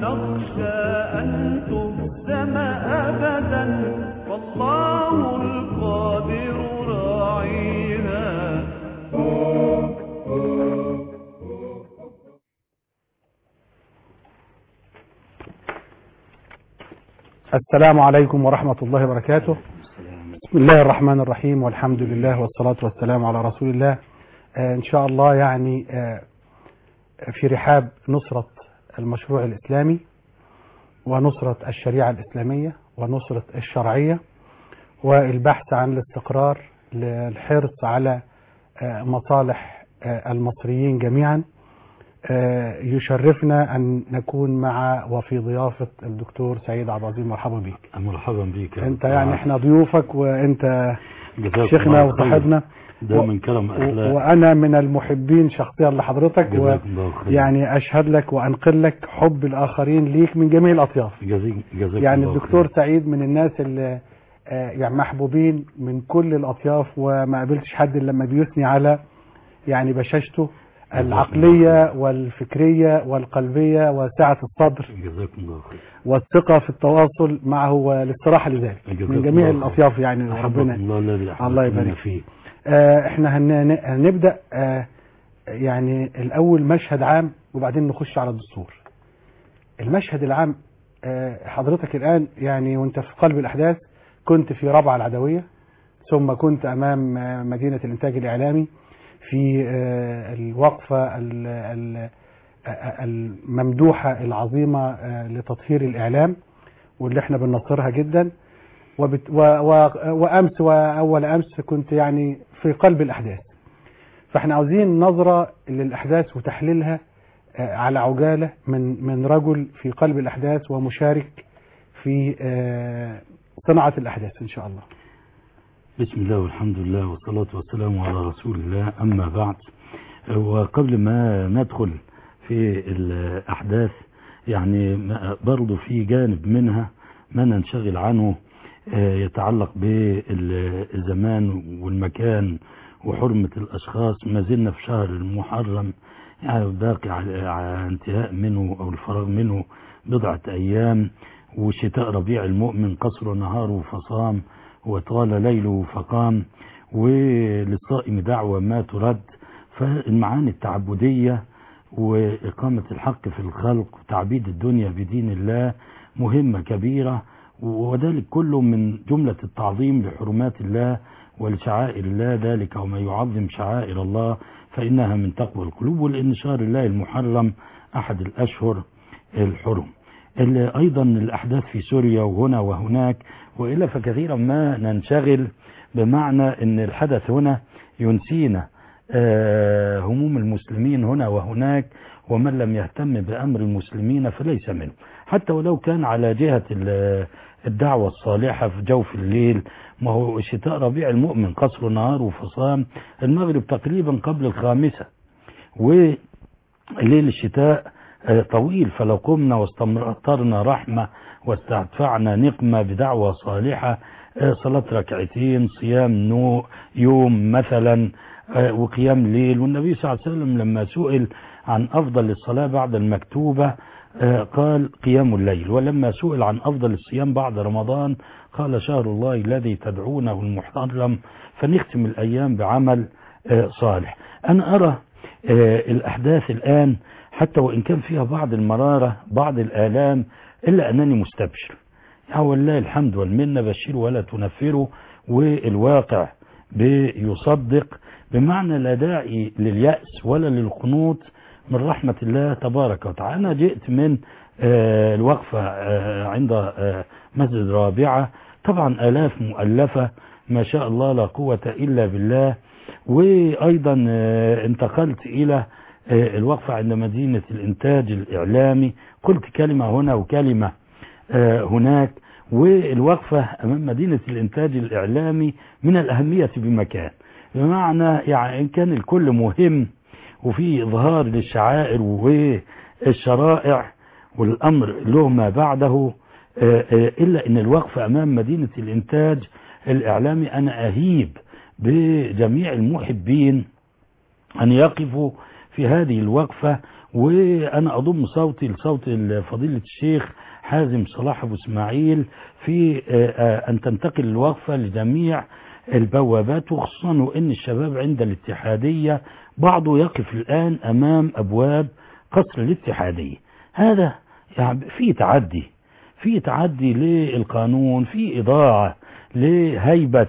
نخشى أن تهزم أبدا والله القادر راعيها السلام عليكم ورحمة الله وبركاته بسم الله الرحمن الرحيم والحمد لله والصلاة والسلام على رسول الله آه إن شاء الله يعني آه في رحاب نصرة المشروع الإسلامي ونصرة الشريعة الإسلامية ونصرة الشرعية والبحث عن الاستقرار للحرص على آه مصالح آه المصريين جميعا آه يشرفنا أن نكون مع وفي ضيافة الدكتور سعيد عبد العظيم مرحبا بك مرحبا بك يا انت دكتور يعني عاطف. احنا ضيوفك وانت جزاكم شيخنا الله خير. وصاحبنا ده و- من كرم و- اخلاق وانا من المحبين شخصيا لحضرتك جزاكم الله خير ويعني اشهد لك وانقل لك حب الاخرين ليك من جميع الاطياف جزاك جزاك يعني الله الدكتور خير. سعيد من الناس اللي آه، يعني محبوبين من كل الاطياف وما قابلتش حد إلا لما بيثني على يعني بشاشته العقلية والفكرية والقلبية وسعة الصدر جزاكم الله خير والثقة في التواصل معه والاستراحة لذلك جزاكم من جميع الله خير. الأطياف يعني أحبكم ربنا الله الذي أحببتنا الله يبارك فيه آه، احنا هن- هنبدأ آه، يعني الأول مشهد عام وبعدين نخش على الدستور المشهد العام آه، حضرتك الآن يعني وانت في قلب الأحداث كنت في ربع العدوية ثم كنت أمام آه، مدينة الإنتاج الإعلامي في آه، الوقفة ال- ال- آه، الممدوحة العظيمة آه، لتطهير الإعلام واللي احنا بننصرها جدا وبت و و وأمس وأول أمس كنت يعني في قلب الأحداث فاحنا عاوزين نظرة للأحداث وتحليلها آه، على عجالة من من رجل في قلب الأحداث ومشارك في آه، صناعة الأحداث إن شاء الله بسم الله والحمد لله والصلاة والسلام على رسول الله أما بعد وقبل ما ندخل في الأحداث يعني ما- برضو في جانب منها ما ننشغل عنه آه، يتعلق بالزمان والمكان وحرمة الأشخاص ما زلنا في شهر المحرم يعني باقي على على انتهاء منه أو الفراغ منه بضعة أيام وشتاء ربيع المؤمن قصر نهاره فصام وطال ليله فقام وللصائم دعوة ما ترد فالمعاني التعبدية وإقامة الحق في الخلق وتعبيد الدنيا بدين الله مهمة كبيرة وذلك كله من جملة التعظيم لحرمات الله ولشعائر الله ذلك وما يعظم شعائر الله فإنها من تقوى القلوب ولأن شهر الله المحرم أحد الأشهر الحرم ال- أيضا الأحداث في سوريا وهنا وهناك وإلا فكثيرا ما ننشغل بمعنى أن الحدث هنا ينسينا آه، هموم المسلمين هنا وهناك ومن لم يهتم بأمر المسلمين فليس منه حتى ولو كان على جهة ال- الدعوة الصالحة في جوف الليل ما هو شتاء ربيع المؤمن قصر نهار وفصام المغرب تقريبا قبل الخامسة وليل الشتاء آه، طويل فلو قمنا واستمطرنا رحمة واستدفعنا نقمة بدعوة صالحة آه، صلاة ركعتين صيام نو يوم مثلا آه، وقيام ليل والنبي صلى الله عليه وسلم لما سئل عن أفضل الصلاة بعد المكتوبة آه، قال قيام الليل ولما سئل عن أفضل الصيام بعد رمضان قال شهر الله الذي تدعونه المحرم فنختم الأيام بعمل آه، صالح أنا أرى آه، الأحداث الآن حتى وإن كان فيها بعض المرارة بعض الآلام إلا أنني مستبشر يعني والله الحمد والمنة بشروا ولا تنفروا والواقع بيصدق بمعنى لا داعي لليأس ولا للقنوط من رحمة الله تبارك وتعالى أنا جئت من آه، الوقفة آه، عند آه، مسجد رابعة طبعا آلاف مؤلفة ما شاء الله لا قوة إلا بالله وأيضا آه، انتقلت إلى آه، الوقفة عند مدينة الإنتاج الإعلامي قلت كلمة هنا وكلمة آه، هناك والوقفة أمام مدينة الإنتاج الإعلامي من الأهمية بمكان بمعنى يعني إن كان الكل مهم وفي إظهار للشعائر والشرائع والأمر له ما بعده آه، آه، إلا أن الوقفة أمام مدينة الإنتاج الإعلامي أنا أهيب بجميع المحبين أن يقفوا في هذه الوقفة وأنا أضم صوتي لصوت فضيلة الشيخ حازم صلاح أبو إسماعيل في آه، آه، أن تنتقل الوقفة لجميع البوابات وخصوصا وإن الشباب عند الاتحادية بعضه يقف الآن أمام أبواب قصر الاتحادية هذا يعني في تعدي في تعدي للقانون في إضاعة لهيبة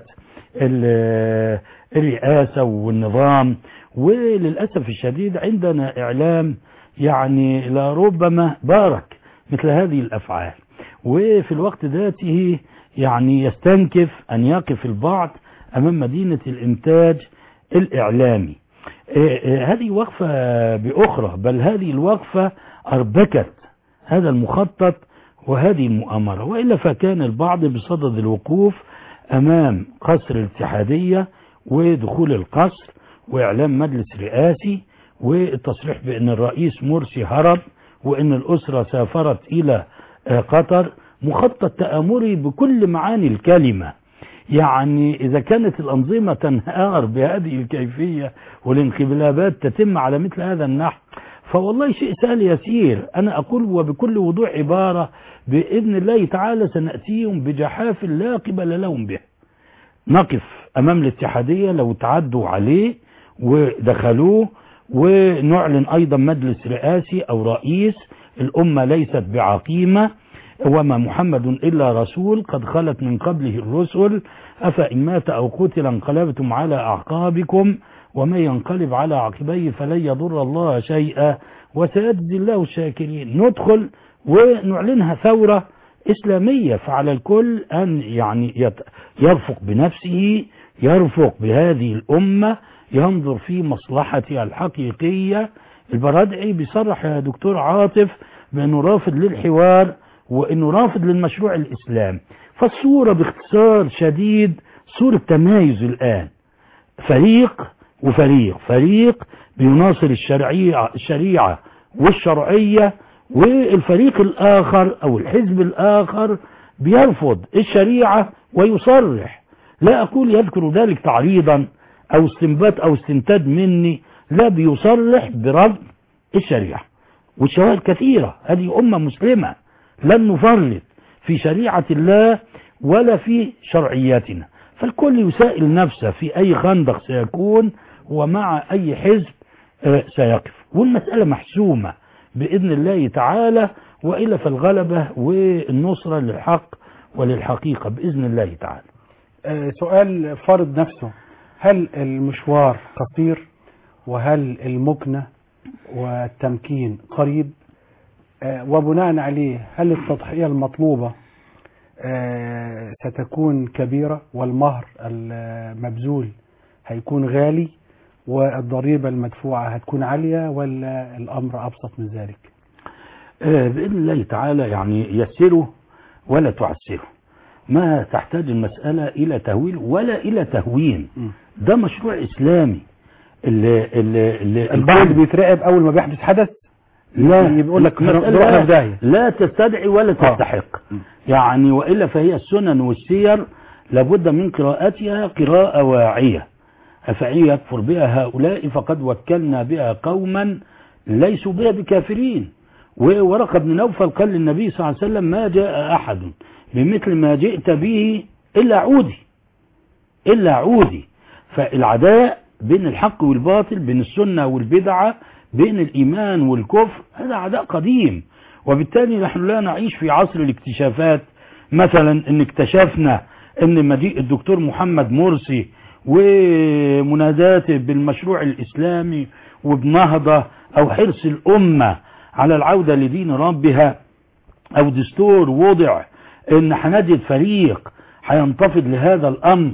ال- الرئاسة والنظام وللأسف الشديد عندنا إعلام يعني لربما بارك مثل هذه الأفعال وفي الوقت ذاته يعني يستنكف أن يقف البعض أمام مدينة الإنتاج الإعلامي إيه إيه هذه وقفة بأخرى بل هذه الوقفة أربكت هذا المخطط وهذه المؤامرة وإلا فكان البعض بصدد الوقوف أمام قصر الاتحادية ودخول القصر وإعلام مجلس رئاسي والتصريح بأن الرئيس مرسي هرب وأن الأسرة سافرت إلى آه، قطر مخطط تآمري بكل معاني الكلمة يعني إذا كانت الأنظمة تنهار بهذه الكيفية والانقلابات تتم على مثل هذا النحو فوالله شيء سهل يسير أنا أقول وبكل وضوح عبارة بإذن الله تعالى سنأتيهم بجحاف لا قبل لهم به نقف أمام الاتحادية لو تعدوا عليه ودخلوه ونعلن أيضا مجلس رئاسي أو رئيس الأمة ليست بعقيمة وما محمد إلا رسول قد خلت من قبله الرسل أفإن مات أو قتل انقلبتم على أعقابكم ومن ينقلب على عقبيه فلن يضر الله شيئا وسيجزي الله الشاكرين ندخل ونعلنها ثورة إسلامية فعلى الكل أن يعني يت- يرفق بنفسه يرفق بهذه الأمة ينظر في مصلحتها الحقيقية البرادعي بيصرح يا دكتور عاطف بأنه رافض للحوار وأنه رافض للمشروع الإسلام فالصورة باختصار شديد صورة تمايز الآن فريق وفريق فريق بيناصر الشرعية الشريعة والشرعية والفريق الآخر أو الحزب الآخر بيرفض الشريعة ويصرح لا أقول يذكر ذلك تعريضا أو استنبات أو استنتاج مني لا بيصرح برفض الشريعة والشواهد كثيرة هذه أمة مسلمة لن نفرط في شريعة الله ولا في شرعياتنا فالكل يسائل نفسه في أي خندق سيكون ومع أي حزب آه، سيقف والمسألة محسومة بإذن الله تعالى وإلا فالغلبة والنصرة للحق وللحقيقة بإذن الله تعالى آه، سؤال فرض نفسه هل المشوار قصير وهل المكنة والتمكين قريب آه، وبناء عليه هل التضحية المطلوبة آه، ستكون كبيرة والمهر المبذول هيكون غالي والضريبة المدفوعة هتكون عالية ولا الأمر أبسط من ذلك آه، بإذن الله تعالى يعني يسره ولا تعسره ما تحتاج المسألة إلى تهويل ولا إلى تهوين م. ده مشروع إسلامي اللي اللي اللي البعض بيترعب أول ما بيحدث حدث لا بيقول لك مسألة نروح في داهية لا تستدعي ولا تستحق يعني وإلا فهي السنن والسير لابد من قراءتها قراءة واعية أفعي يكفر بها هؤلاء فقد وكلنا بها قوما ليسوا بها بكافرين وورقة بن نوفل قال للنبي صلى الله عليه وسلم ما جاء أحد بمثل ما جئت به إلا عودي إلا عودي فالعداء بين الحق والباطل بين السنة والبدعة بين الإيمان والكفر هذا عداء قديم وبالتالي نحن لا نعيش في عصر الاكتشافات مثلا ان اكتشفنا ان مجيء الدكتور محمد مرسي ومناداته بالمشروع الإسلامي وبنهضة أو حرص الأمة على العودة لدين ربها أو دستور وضع ان هنجد فريق هينتفض لهذا الأمر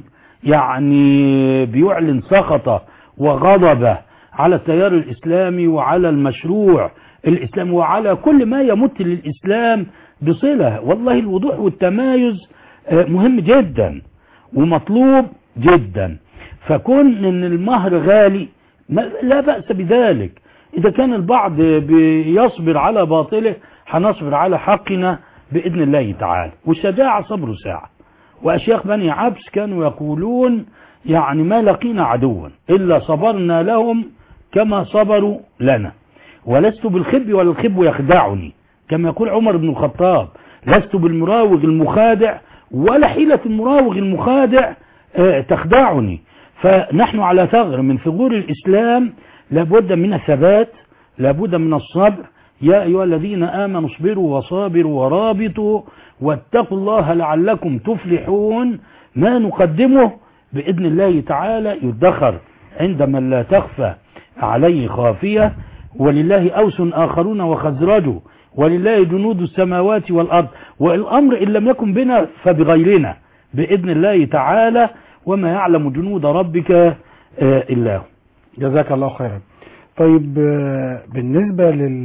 يعني بيعلن سخطه وغضبه على التيار الإسلامي وعلى المشروع الإسلامي وعلى كل ما يمت للإسلام بصلة والله الوضوح والتمايز آه، مهم جدا ومطلوب جدا فكون ان المهر غالي ما- لا بأس بذلك إذا كان البعض بيصبر على باطله هنصبر على حقنا بإذن الله تعالى والشجاعة صبر ساعة وأشياخ بني عبس كانوا يقولون يعني ما لقينا عدوا إلا صبرنا لهم كما صبروا لنا ولست بالخب ولا الخب يخدعني كما يقول عمر بن الخطاب لست بالمراوغ المخادع ولا حيلة المراوغ المخادع آه، تخدعني فنحن على ثغر من ثغور الإسلام لابد من الثبات لابد من الصبر يا أيها الذين آمنوا اصبروا وصابروا ورابطوا واتقوا الله لعلكم تفلحون ما نقدمه بإذن الله تعالى يدخر عند من لا تخفى عليه خافية ولله أوس آخرون وخزرج ولله جنود السماوات والأرض والأمر إن لم يكن بنا فبغيرنا بإذن الله تعالى وما يعلم جنود ربك آه، إلا هو جزاك الله خيرا طيب آه، بالنسبة لل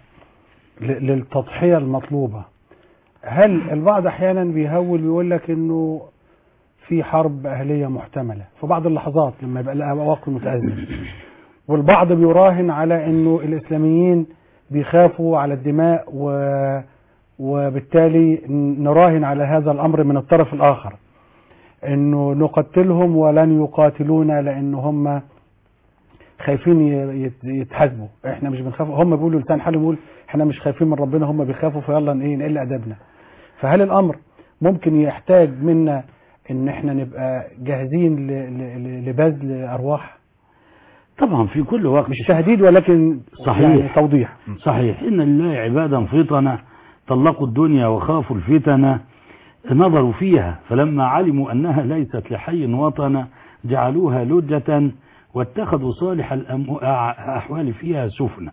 ل- للتضحية المطلوبة هل البعض أحيانا بيهول ويقول لك إنه في حرب أهلية محتملة في بعض اللحظات لما يبقى لها واقع متأزم والبعض بيراهن على إنه الإسلاميين بيخافوا على الدماء و وبالتالي نراهن على هذا الأمر من الطرف الآخر إنه نقتلهم ولن يقاتلونا لأن هم خايفين ي- يت- يتحاسبوا احنا مش بنخاف هم بيقولوا لسان حالهم يقول احنا مش خايفين من ربنا هم بيخافوا فيلا ايه نقل ادبنا فهل الامر ممكن يحتاج منا ان احنا نبقى جاهزين ل- ل- ل- لبذل ارواح طبعا في كل وقت مش تهديد ولكن صحيح. يعني توضيح صحيح إن لله عبادا فطنا طلقوا الدنيا وخافوا الفتن نظروا فيها فلما علموا أنها ليست لحي وطنا جعلوها لجة واتخذوا صالح الأحوال فيها سفنا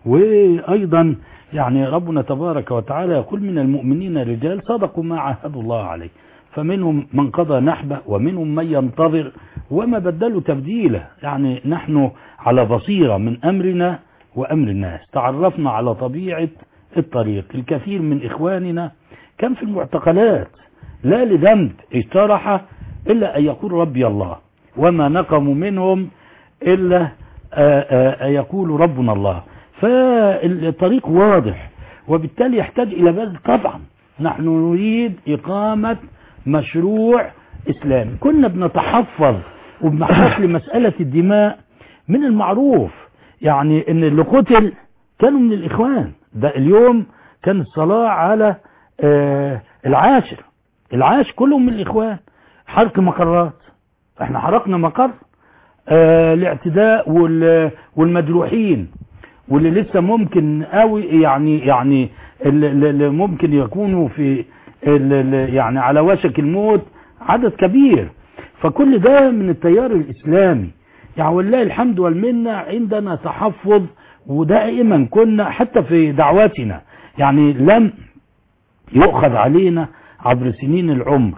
وأيضا يعني ربنا تبارك وتعالى يقول من المؤمنين رجال صدقوا ما عاهدوا الله عليه فمنهم من قضى نحبه ومنهم من ينتظر وما بدلوا تبديله يعني نحن على بصيرة من أمرنا وأمر الناس تعرفنا على طبيعة الطريق الكثير من إخواننا كان في المعتقلات لا لذنب اجترح إلا أن يقول ربي الله وما نقموا منهم إلا آه، آه، أن يقول ربنا الله فالطريق واضح وبالتالي يحتاج إلى بذل طبعا نحن نريد إقامة مشروع إسلامي كنا بنتحفظ وبنحفظ لمسألة الدماء من المعروف يعني ان اللي قتل كانوا من الإخوان ده اليوم كان الصلاة على آه، العاشر العاشر كلهم من الإخوان حرق مقرات احنا حرقنا مقر آه، الاعتداء وال- والمجروحين واللي لسه ممكن قوي يعني يعني اللي اللي ممكن يكونوا في ال- ال- يعني على وشك الموت عدد كبير فكل ده من التيار الإسلامي يعني والله الحمد والمنة عندنا تحفظ ودائما كنا حتى في دعواتنا يعني لم يؤخذ علينا عبر سنين العمر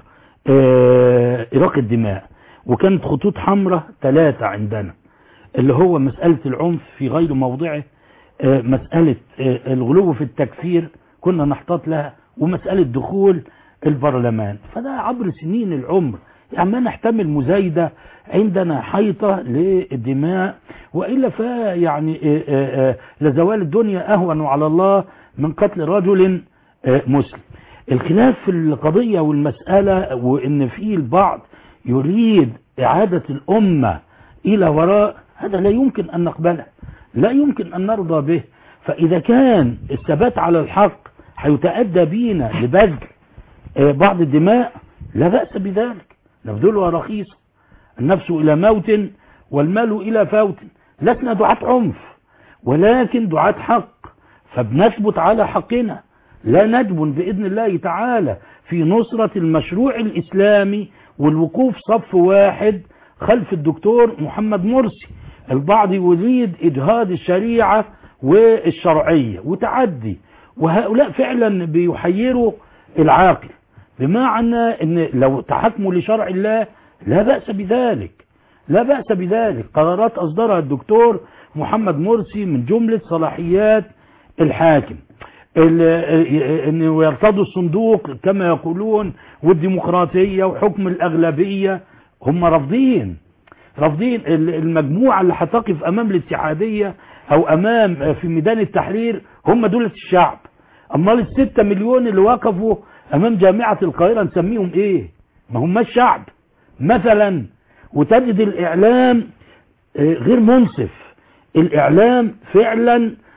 آه، إراق الدماء وكانت خطوط حمراء ثلاثة عندنا اللي هو مسألة العنف في غير موضعه آه، مسألة آه، الغلو في التكفير كنا نحتاط لها ومسألة دخول البرلمان فده عبر سنين العمر يعني ما نحتمل مزايدة عندنا حيطة للدماء وإلا فيعني آه، آه، آه، لزوال الدنيا أهون على الله من قتل رجل آه، مسلم الخلاف في القضية والمسألة وإن في البعض يريد إعادة الأمة إلى وراء هذا لا يمكن أن نقبله لا يمكن أن نرضى به فإذا كان الثبات على الحق هيتأدى بينا لبذل آه، بعض الدماء لا بأس بذلك نبذلها رخيصة النفس إلى موت والمال إلى فوت لسنا دعاة عنف ولكن دعاة حق فبنثبت على حقنا لا ندبن بإذن الله تعالى في نصرة المشروع الإسلامي والوقوف صف واحد خلف الدكتور محمد مرسي البعض يريد إجهاد الشريعة والشرعية وتعدي وهؤلاء فعلا بيحيروا العاقل بمعنى ان لو تحكموا لشرع الله لا بأس بذلك لا بأس بذلك قرارات أصدرها الدكتور محمد مرسي من جملة صلاحيات الحاكم ال- انه يرتضوا الصندوق كما يقولون والديمقراطية وحكم الأغلبية هم رافضين رافضين ال- المجموعة اللي هتقف أمام الاتحادية أو أمام في ميدان التحرير هم دولة الشعب أمال الستة مليون اللي وقفوا أمام جامعة القاهرة نسميهم إيه ما هم الشعب مثلا وتجد الإعلام آه، غير منصف الإعلام فعلا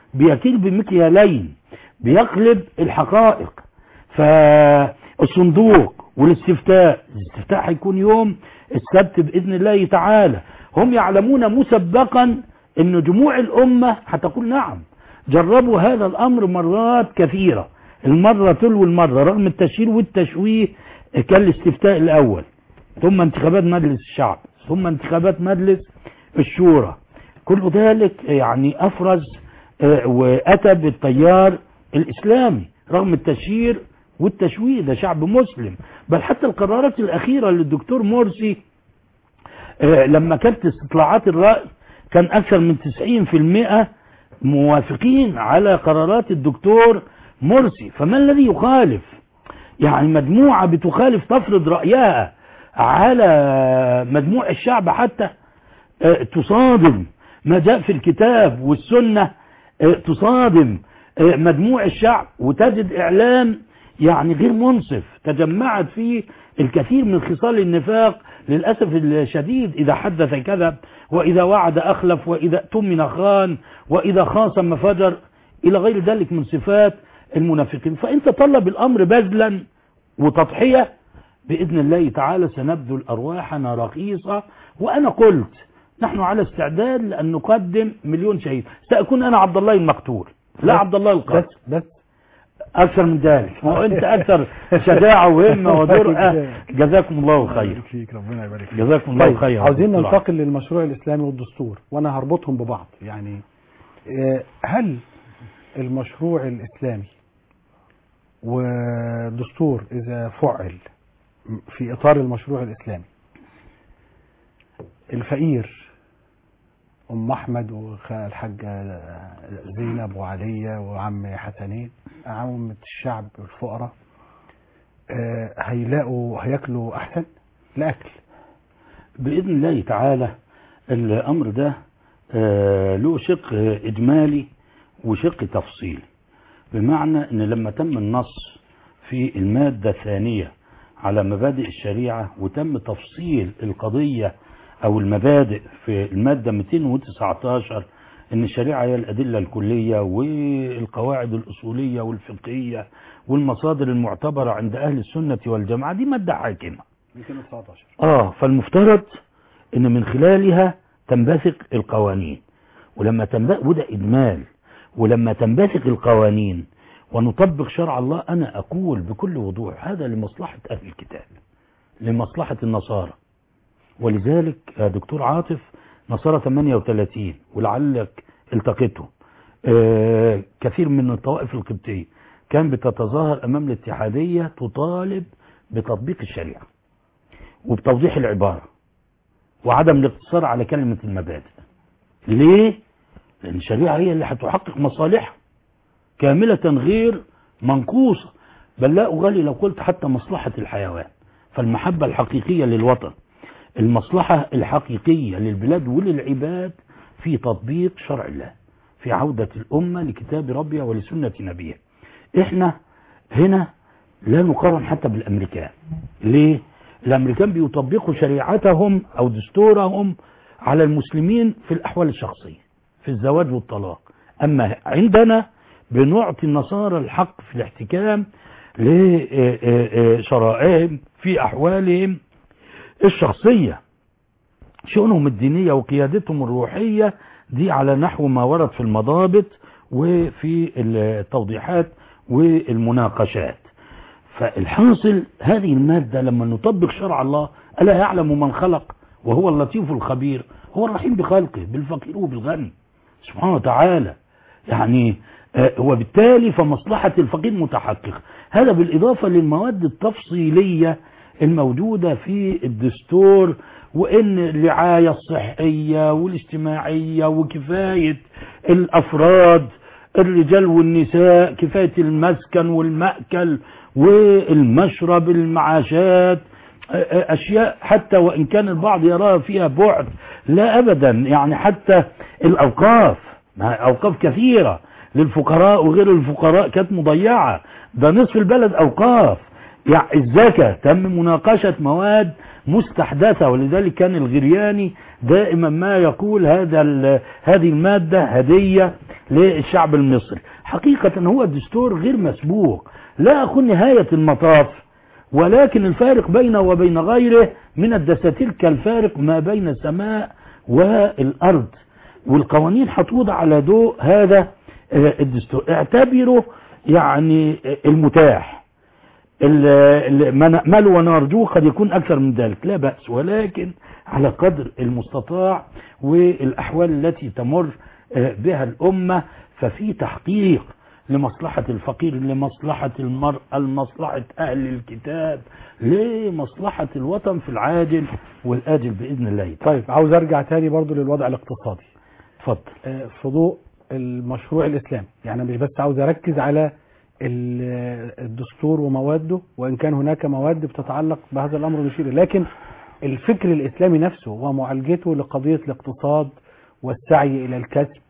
بيكيل بمكيالين بيقلب الحقائق فالصندوق والاستفتاء الاستفتاء هيكون يوم السبت بإذن الله تعالى هم يعلمون مسبقا ان جموع الأمة هتقول نعم جربوا هذا الأمر مرات كثيرة المرة تلو المرة رغم التشهير والتشويه كان الاستفتاء الأول ثم انتخابات مجلس الشعب ثم انتخابات مجلس الشورى كل ذلك يعني أفرز آه، وأتى بالتيار الإسلامي رغم التشهير والتشويه ده شعب مسلم بل حتى القرارات الأخيرة للدكتور مرسي آه، لما كانت استطلاعات الرأي كان أكثر من 90% موافقين على قرارات الدكتور مرسي فما الذي يخالف يعني مجموعة بتخالف تفرض رأيها على مجموع الشعب حتى آه، تصادم ما جاء في الكتاب والسنة آه، تصادم آه، مجموع الشعب وتجد إعلام يعني غير منصف تجمعت فيه الكثير من خصال النفاق للأسف الشديد إذا حدث كذب وإذا وعد أخلف وإذا اؤتمن خان وإذا خاصم فجر إلى غير ذلك من صفات المنافقين فإنت طلب الأمر بذلا وتضحية بإذن الله تعالى سنبذل أرواحنا رخيصة وأنا قلت نحن على استعداد لأن نقدم مليون شهيد سأكون أنا عبد الله المقتول لا عبد الله القاتل بس بس أكثر من ذلك ما هو أنت أكثر شجاعة وهمة وجرأة جزاكم الله خير يبارك فيك ربنا يبارك فيك جزاكم الله طيب خير عاوزين ننتقل للمشروع الإسلامي والدستور وأنا هربطهم ببعض يعني آه، هل المشروع الإسلامي والدستور إذا فعل في إطار المشروع الإسلامي الفقير أم أحمد والحاجة زينب وعلية وعم حسنين عامة الشعب الفقراء آه، هيلاقوا هياكلوا أحسن الأكل بإذن الله تعالى الأمر ده آه، له شق إجمالي وشق تفصيلي بمعنى أن لما تم النص في المادة الثانية على مبادئ الشريعة وتم تفصيل القضية أو المبادئ في المادة 219 أن الشريعة هي الأدلة الكلية والقواعد الأصولية والفقهية والمصادر المعتبرة عند أهل السنة والجماعة دي مادة حاكمة 219 اه فالمفترض ان من خلالها تنبثق القوانين ولما تنبثق وده اجمال ولما تنبثق القوانين ونطبق شرع الله انا اقول بكل وضوح هذا لمصلحة اهل الكتاب لمصلحة النصارى ولذلك يا دكتور عاطف نصارى 38 ولعلك التقيتهم آه كثير من الطوائف القبطية كان بتتظاهر امام الاتحادية تطالب بتطبيق الشريعة وبتوضيح العبارة وعدم الاقتصار على كلمة المبادئ ليه؟ لأن الشريعة هي اللي هتحقق مصالحها كاملة غير منقوصة بل لا أغالي لو قلت حتى مصلحة الحيوان فالمحبة الحقيقية للوطن المصلحة الحقيقية للبلاد وللعباد في تطبيق شرع الله في عودة الأمة لكتاب ربها ولسنة نبيها احنا هنا لا نقارن حتى بالأمريكان ليه؟ الأمريكان بيطبقوا شريعتهم أو دستورهم على المسلمين في الأحوال الشخصية في الزواج والطلاق أما عندنا بنعطي النصارى الحق في الاحتكام لشرائعهم في أحوالهم الشخصية شؤونهم الدينية وقيادتهم الروحية دي على نحو ما ورد في المضابط وفي التوضيحات والمناقشات فالحاصل هذه المادة لما نطبق شرع الله ألا يعلم من خلق وهو اللطيف الخبير هو الرحيم بخلقه بالفقير وبالغني سبحانه وتعالى يعني آه، وبالتالي فمصلحة الفقير متحققة هذا بالإضافة للمواد التفصيلية الموجودة في الدستور وإن الرعاية الصحية والاجتماعية وكفاية الأفراد الرجال والنساء كفاية المسكن والمأكل والمشرب المعاشات أشياء حتى وإن كان البعض يراها فيها بعد لا أبدا يعني حتى الأوقاف ما أوقاف كثيرة للفقراء وغير الفقراء كانت مضيعة ده نصف البلد أوقاف يعني الزكاة تم مناقشة مواد مستحدثة ولذلك كان الغرياني دائما ما يقول هذا ال- هذه المادة هدية للشعب المصري حقيقة هو دستور غير مسبوق لا أقول نهاية المطاف ولكن الفارق بينه وبين غيره من الدساتير كالفارق ما بين السماء والأرض والقوانين هتوضع على ضوء هذا آه، الدستور اعتبره يعني آه، المتاح ال- ال- ما نأمل ونرجوه قد يكون أكثر من ذلك لا بأس ولكن على قدر المستطاع والأحوال التي تمر آه، بها الأمة ففي تحقيق لمصلحة الفقير لمصلحة المرأة لمصلحة أهل الكتاب لمصلحة الوطن في العاجل والآجل بإذن الله طيب عاوز ارجع تاني برضو للوضع الاقتصادي اتفضل آه، في ضوء المشروع الاسلامي يعني أنا مش بس عاوز اركز على ال- الدستور ومواده وان كان هناك مواد بتتعلق بهذا الامر نشير إليه. لكن الفكر الاسلامي نفسه ومعالجته لقضيه الاقتصاد والسعي الى الكسب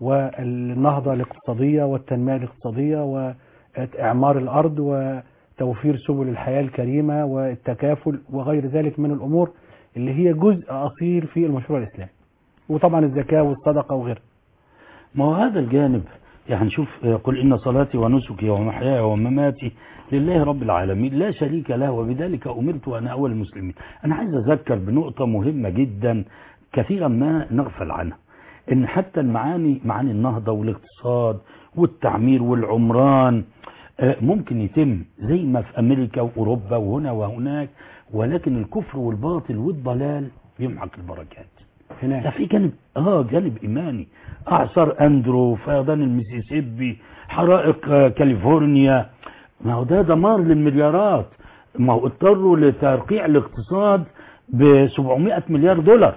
والنهضه الاقتصاديه والتنميه الاقتصاديه واعمار الارض وتوفير سبل الحياه الكريمه والتكافل وغير ذلك من الامور اللي هي جزء اصيل في المشروع الاسلامي وطبعا الزكاه والصدقه وغيرها ما هو هذا الجانب يعني شوف آه، قل إن صلاتي ونسكي ومحياي ومماتي لله رب العالمين لا شريك له وبذلك أمرت وأنا أول المسلمين أنا عايز أذكر بنقطة مهمة جدا كثيرا ما نغفل عنها إن حتى المعاني معاني النهضة والاقتصاد والتعمير والعمران آه، ممكن يتم زي ما في أمريكا وأوروبا وهنا وهناك ولكن الكفر والباطل والضلال بيمحق البركات ده هناك في جانب اه جانب ايماني اعصار اندرو فيضان المسيسيبي حرائق آه، كاليفورنيا ما هو ده دمار للمليارات ما هو اضطروا لترقيع الاقتصاد ب 700 مليار دولار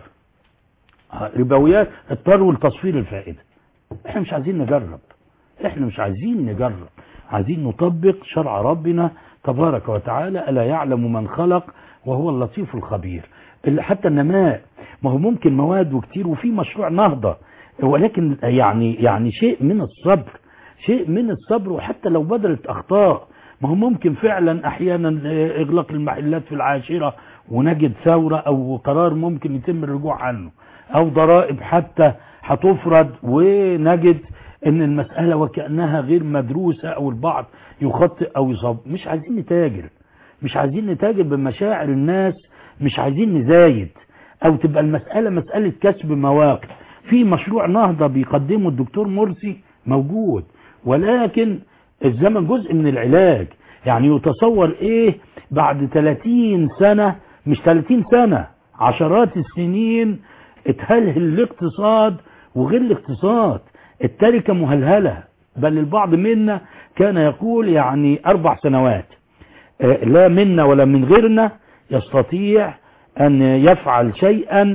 آه، ربويات اضطروا لتصفير الفائده احنا مش عايزين نجرب احنا مش عايزين نجرب عايزين نطبق شرع ربنا تبارك وتعالى ألا يعلم من خلق وهو اللطيف الخبير اللي حتى النماء ما هو ممكن مواد وكتير وفي مشروع نهضة ولكن يعني يعني شيء من الصبر شيء من الصبر وحتى لو بدرت أخطاء ما هو ممكن فعلا أحيانا آه، إغلاق المحلات في العاشرة ونجد ثورة أو قرار ممكن يتم الرجوع عنه أو ضرائب حتى هتفرض ونجد ان المسألة وكأنها غير مدروسة او البعض يخطئ او يصاب مش عايزين نتاجر مش عايزين نتاجر بمشاعر الناس مش عايزين نزايد او تبقى المسألة مسألة كسب مواقف في مشروع نهضة بيقدمه الدكتور مرسي موجود ولكن الزمن جزء من العلاج يعني يتصور ايه بعد 30 سنة مش 30 سنة عشرات السنين اتهلهل الاقتصاد وغير الاقتصاد التركة مهلهلة بل البعض منا كان يقول يعني أربع سنوات آه، لا منا ولا من غيرنا يستطيع أن يفعل شيئا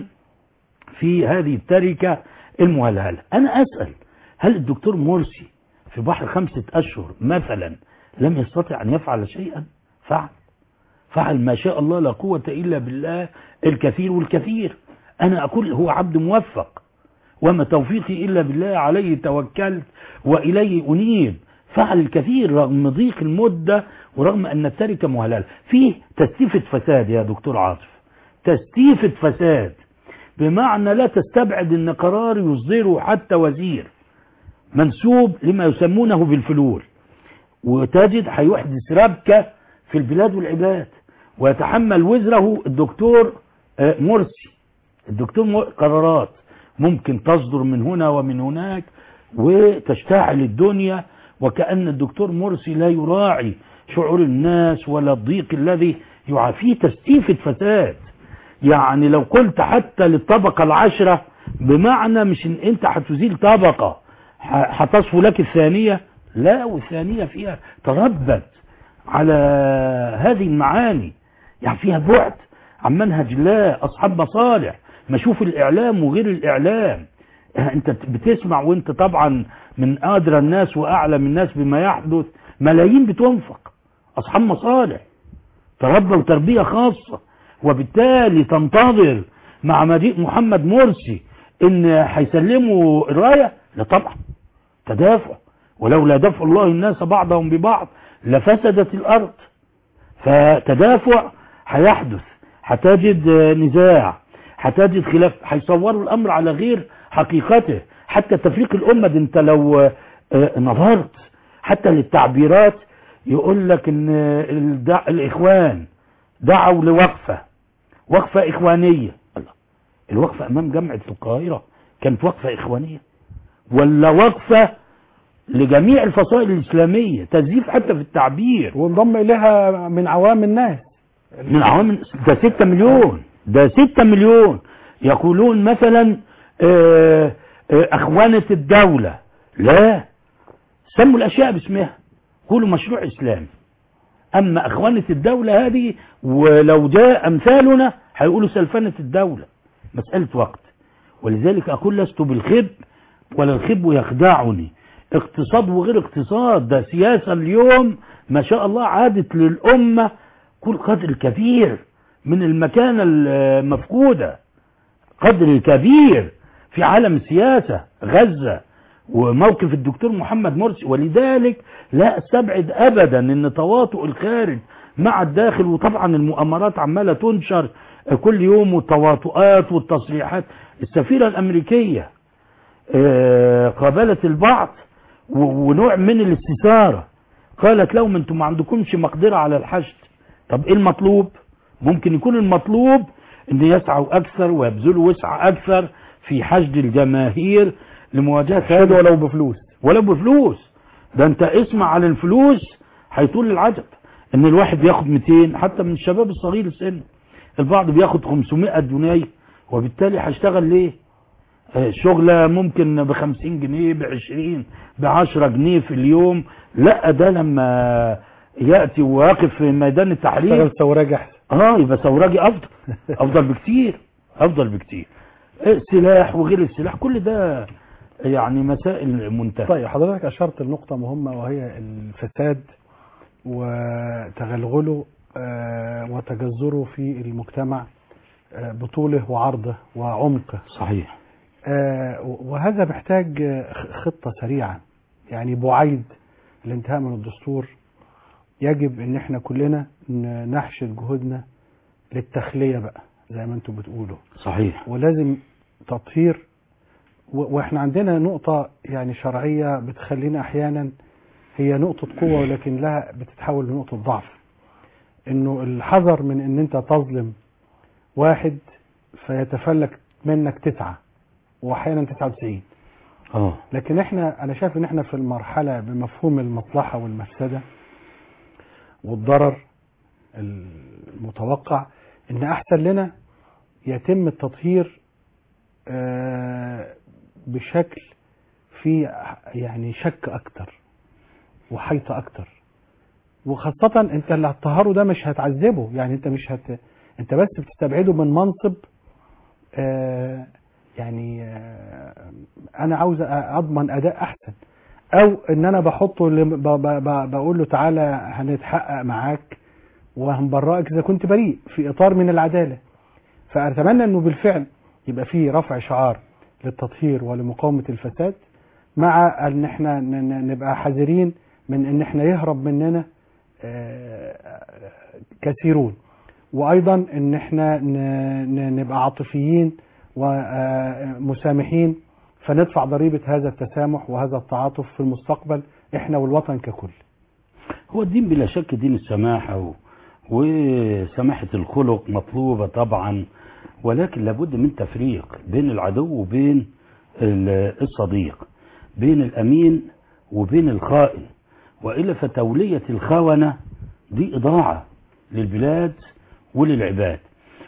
في هذه التركة المهلهلة أنا أسأل هل الدكتور مرسي في بحر خمسة أشهر مثلا لم يستطع أن يفعل شيئا فعل فعل ما شاء الله لا قوة إلا بالله الكثير والكثير أنا أقول هو عبد موفق وما توفيقي إلا بالله عليه توكلت وإليه أنيب فعل الكثير رغم ضيق المدة ورغم أن التركة مهللة فيه تستيفة فساد يا دكتور عاطف تستيفة فساد بمعنى لا تستبعد أن قرار يصدره حتى وزير منسوب لما يسمونه بالفلول وتجد هيحدث ربكة في البلاد والعباد ويتحمل وزره الدكتور آه، مرسي الدكتور مر- قرارات ممكن تصدر من هنا ومن هناك وتشتعل الدنيا وكأن الدكتور مرسي لا يراعي شعور الناس ولا الضيق الذي يعافيه تستيفة فساد يعني لو قلت حتى للطبقة العشرة بمعنى مش ان انت هتزيل طبقة ح- هتصفو لك الثانية لا والثانية فيها تربت على هذه المعاني يعني فيها بعد عن منهج الله أصحاب مصالح ما شوف الإعلام وغير الإعلام انت بتسمع وانت طبعا من أدرى الناس وأعلم الناس بما يحدث ملايين بتنفق أصحاب مصالح تربوا تربية خاصة وبالتالي تنتظر مع مجيء محمد مرسي ان هيسلموا الراية لا طبعا تدافع ولولا دفع الله الناس بعضهم ببعض لفسدت الأرض فتدافع هيحدث هتجد نزاع هتجد خلاف هيصوروا الامر على غير حقيقته حتى تفريق الامه ده انت لو آه، نظرت حتى للتعبيرات يقول لك ان الدع... الاخوان دعوا لوقفه وقفه اخوانيه الله الوقفه امام جامعه القاهره كانت وقفه اخوانيه ولا وقفه لجميع الفصائل الاسلاميه تزييف حتى في التعبير وانضم اليها من عوام الناس من عوامل ده 6 مليون ده 6 مليون يقولون مثلا آه، آه، اخوانة الدولة لا سموا الاشياء باسمها قولوا مشروع اسلامي اما اخوانة الدولة هذه ولو جاء امثالنا هيقولوا سلفنة الدولة مسألة وقت ولذلك اقول لست بالخب ولا الخب يخدعني اقتصاد وغير اقتصاد ده سياسة اليوم ما شاء الله عادت للأمة كل قدر كبير من المكانة المفقودة قدر كبير في عالم السياسة غزة وموقف الدكتور محمد مرسي ولذلك لا استبعد ابدا ان تواطؤ الخارج مع الداخل وطبعا المؤامرات عماله تنشر كل يوم والتواطؤات والتصريحات السفيره الامريكيه آه، قابلت البعض و- ونوع من الاستثاره قالت لهم انتم ما عندكمش مقدره على الحشد طب ايه المطلوب ممكن يكون المطلوب ان يسعوا اكثر ويبذلوا وسع اكثر في حشد الجماهير لمواجهه شهد ولو بفلوس ولو بفلوس ده انت اسمع عن الفلوس هيطول العجب ان الواحد بياخد 200 حتى من الشباب الصغير السن البعض بياخد 500 جنيه وبالتالي هيشتغل ليه آه، شغلة ممكن ب 50 جنيه ب 20 ب 10 جنيه في اليوم لا ده لما يأتي ويقف في ميدان التحرير اشتغل سوراج احسن اه يبقى ثوراجي افضل افضل بكتير افضل بكتير السلاح وغير السلاح كل ده يعني مسائل منتهيه طيب حضرتك اشرت لنقطة مهمة وهي الفساد وتغلغله آه، وتجذره في المجتمع آه، بطوله وعرضه وعمقه صحيح آه، وهذا محتاج آه، خطة سريعة يعني بعيد الانتهاء من الدستور يجب ان احنا كلنا ن- نحشد جهودنا للتخلية بقى زي ما انتم بتقولوا صحيح ولازم تطهير و- واحنا عندنا نقطة يعني شرعية بتخلينا احيانا هي نقطة قوة ولكن لها بتتحول لنقطة ضعف انه الحذر من ان انت تظلم واحد فيتفلك منك تسعة واحيانا 99 اه لكن احنا انا شايف ان احنا في المرحلة بمفهوم المصلحة والمفسدة والضرر المتوقع ان احسن لنا يتم التطهير آه، بشكل في يعني شك اكتر وحيطة اكتر وخاصة انت اللي هتطهره ده مش هتعذبه يعني انت مش هت انت بس بتستبعده من منصب آه، يعني آه، انا عاوز اضمن اداء احسن او ان انا بحطه لم- ب- ب- ب- بقول له تعالى هنتحقق معاك وهنبرئك اذا كنت بريء في اطار من العداله فاتمنى انه بالفعل يبقى فيه رفع شعار للتطهير ولمقاومه الفساد مع ان احنا ن- ن- نبقى حذرين من ان احنا يهرب مننا آه، كثيرون وايضا ان احنا ن- ن- نبقى عاطفيين ومسامحين فندفع ضريبه هذا التسامح وهذا التعاطف في المستقبل احنا والوطن ككل هو الدين بلا شك دين السماحة و... وسماحة الخلق مطلوبة طبعا ولكن لابد من تفريق بين العدو وبين ال- الصديق بين الأمين وبين الخائن وإلا فتولية الخونة دي إضاعة للبلاد وللعباد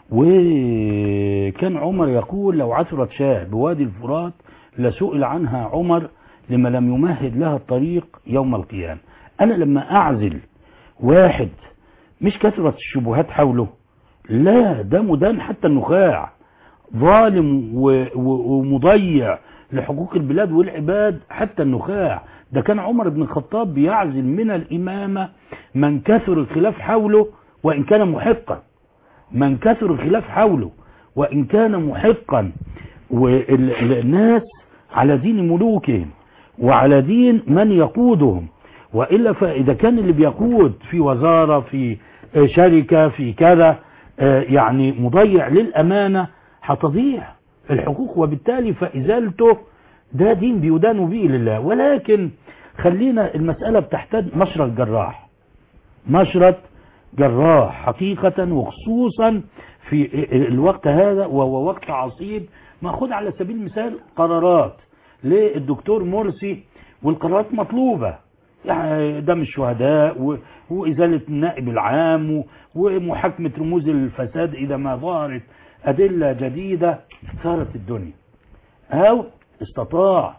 وكان عمر يقول لو عثرت شاه بوادي الفرات لسئل عنها عمر لما لم يمهد لها الطريق يوم القيامة أنا لما أعزل واحد مش كثرة الشبهات حوله لا ده مدان حتى النخاع ظالم و- و- ومضيع لحقوق البلاد والعباد حتى النخاع ده كان عمر بن الخطاب بيعزل من الإمامة من كثر الخلاف حوله وإن كان محقا من كثر الخلاف حوله وإن كان محقا والناس على دين ملوكهم وعلى دين من يقودهم وإلا فإذا كان اللي بيقود في وزارة في شركة في كذا آه، يعني مضيع للأمانة هتضيع الحقوق وبالتالي فإزالته ده دين بيدان به لله ولكن خلينا المسألة بتحتاج مشرط جراح مشرط جراح حقيقة وخصوصا في الوقت هذا وهو وقت عصيب ماخد على سبيل المثال قرارات للدكتور مرسي والقرارات مطلوبة يعني دم الشهداء و- وإزالة النائب العام و- ومحاكمة رموز الفساد إذا ما ظهرت أدلة جديدة صارت الدنيا أو استطاع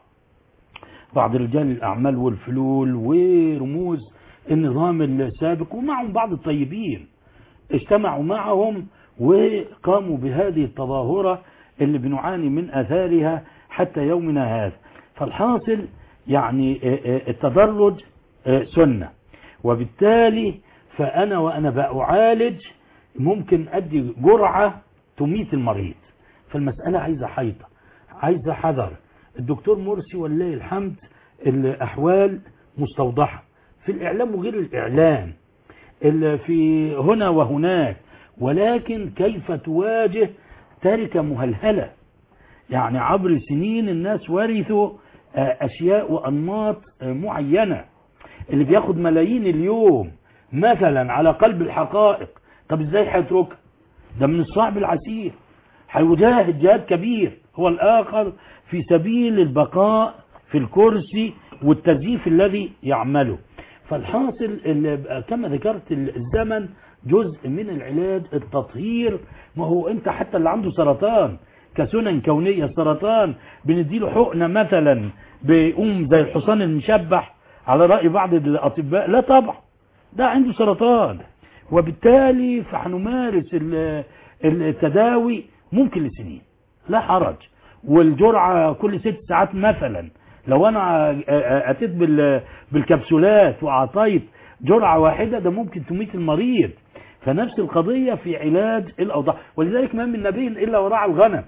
بعض رجال الأعمال والفلول ورموز النظام السابق ومعهم بعض الطيبين اجتمعوا معهم وقاموا بهذه التظاهرة اللي بنعاني من أثارها حتى يومنا هذا فالحاصل يعني آه، آه، التدرج آه، سنة وبالتالي فأنا وأنا بأعالج ممكن أدي جرعة تميت المريض فالمسألة عايزة حيطة عايزة حذر الدكتور مرسي ولله الحمد الأحوال مستوضحة في الإعلام وغير الإعلام ال- في هنا وهناك ولكن كيف تواجه تركة مهلهلة يعني عبر سنين الناس ورثوا آه، أشياء وأنماط آه، معينة اللي بياخد ملايين اليوم مثلا على قلب الحقائق طب ازاي هيتركها ده من الصعب العسير هيجاهد جهاد كبير هو الآخر في سبيل البقاء في الكرسي والتزييف الذي يعمله فالحاصل ال- كما ذكرت ال- الزمن جزء من العلاج التطهير ما هو انت حتى اللي عنده سرطان كسنن كونية سرطان بنديله حقنة مثلا بيقوم زي الحصان المشبح على رأي بعض الأطباء لا طبعا ده عنده سرطان وبالتالي فهنمارس ال- التداوي ممكن لسنين لا حرج والجرعة كل ست ساعات مثلا لو انا اتيت بال- بالكبسولات واعطيت جرعة واحدة ده ممكن تميت المريض فنفس القضية في علاج الأوضاع ولذلك ما من نبي إلا ورعى الغنم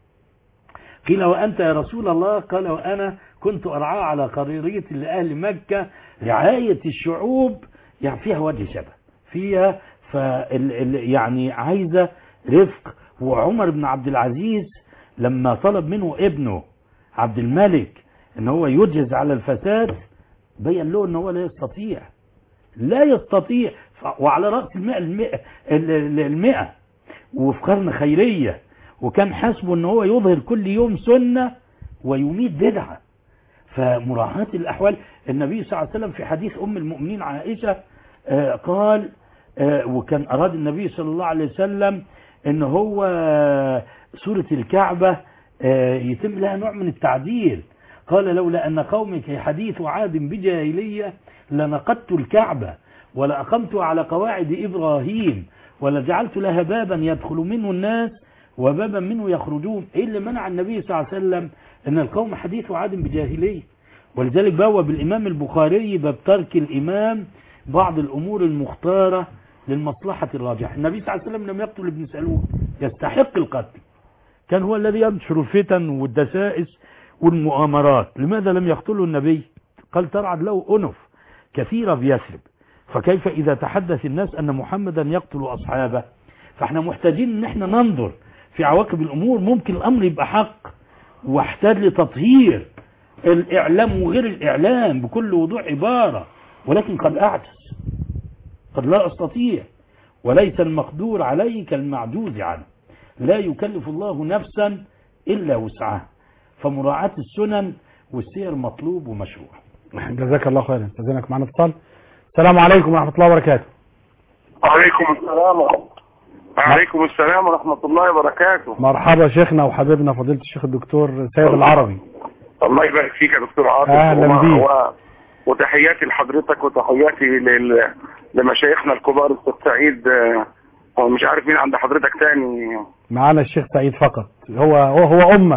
قيل وأنت يا رسول الله قال وأنا كنت أرعاه على قريرية لأهل مكة رعاية الشعوب يعني فيها وجه شبه فيها فال ال- يعني عايزة رفق وعمر بن عبد العزيز لما طلب منه ابنه عبد الملك ان هو يجهز على الفساد بين له ان هو لا يستطيع لا يستطيع ف- وعلى رأس المئة المئة, ال- ال- المئة وفي قرن خيرية وكان حسبه ان هو يظهر كل يوم سنة ويميت بدعة فمراعاة الأحوال النبي صلى الله عليه وسلم في حديث أم المؤمنين عائشة آه، قال آه، وكان أراد النبي صلى الله عليه وسلم ان هو آه، سورة الكعبة آه، يتم لها نوع من التعديل قال لولا أن قومك حديث عاد بجاهلية لنقدت الكعبة ولأقمت على قواعد إبراهيم ولجعلت لها بابا يدخل منه الناس وبابا منه يخرجون إيه اللي منع النبي صلى الله عليه وسلم أن القوم حديث عاد بجاهلية ولذلك بوب الإمام البخاري باب ترك الإمام بعض الأمور المختارة للمصلحة الراجحة النبي صلى الله عليه وسلم لم يقتل ابن سلول يستحق القتل كان هو الذي ينشر الفتن والدسائس والمؤامرات لماذا لم يقتله النبي قال ترعد له أنف كثيرة بيثرب فكيف إذا تحدث الناس أن محمدا يقتل أصحابه فاحنا محتاجين ان احنا ننظر في عواقب الأمور ممكن الأمر يبقى حق واحتاج لتطهير الإعلام وغير الإعلام بكل وضوح عبارة ولكن قد أعجز قد لا أستطيع وليس المقدور عليه كالمعجوز عنه لا يكلف الله نفسا إلا وسعها فمراعاة السنن والسير مطلوب ومشروع جزاك الله خيرا استاذنك معنا اتصال السلام عليكم ورحمة الله وبركاته وعليكم السلام ورحمة وعليكم السلام ورحمة الله وبركاته مرحبا شيخنا وحبيبنا فضيلة الشيخ الدكتور سيد العربي الله يبارك فيك يا دكتور عاطف أهلا وما- بيك. و- وتحياتي لحضرتك وتحياتي لل... لمشايخنا الكبار استاذ سعيد آه، هو مش عارف مين عند حضرتك تاني معانا الشيخ سعيد فقط هو هو, هو أمة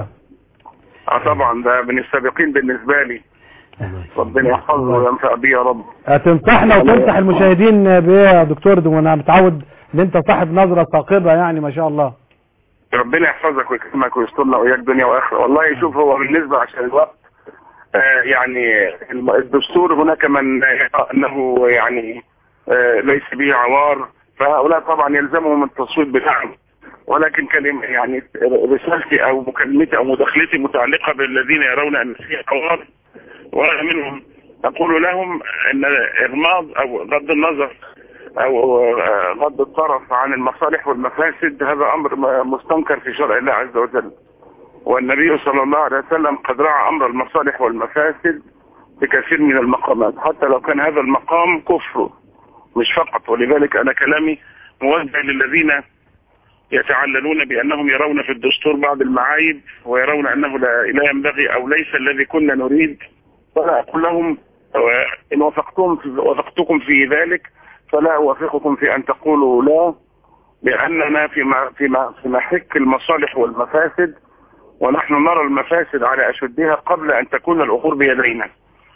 اه طبعا ده من السابقين بالنسبة لي ربنا يحفظه وينفع بيه يا رب تنصحنا وتنصح المشاهدين بايه يا دكتور ده وانا متعود ان انت صاحب نظرة ثاقبة يعني ما شاء الله ربنا يحفظك ويكرمك ويسترنا وياك دنيا واخره والله شوف هو بالنسبه عشان الوقت آه يعني الم- الدستور هناك من يرى انه يعني آه ليس به عوار فهؤلاء طبعا يلزمهم التصويت بتاعهم ولكن كلمة يعني رسالتي او مكالمتي او مداخلتي متعلقة بالذين يرون ان في قوار وانا منهم اقول لهم ان اغماض او غض النظر او آه، غض الطرف عن المصالح والمفاسد هذا امر م- مستنكر في شرع الله عز وجل والنبي صلى الله عليه وسلم قد رعى امر المصالح والمفاسد في كثير من المقامات حتى لو كان هذا المقام كفر مش فقط ولذلك انا كلامي موجه للذين يتعللون بانهم يرون في الدستور بعض المعايب ويرون انه لا, لا ينبغي او ليس الذي كنا نريد فلا اقول لهم آه، ان وافقتم في وافقتكم في ذلك فلا اوافقكم في ان تقولوا لا لاننا فيما فيما في محك المصالح والمفاسد ونحن نرى المفاسد على اشدها قبل ان تكون الامور بيدينا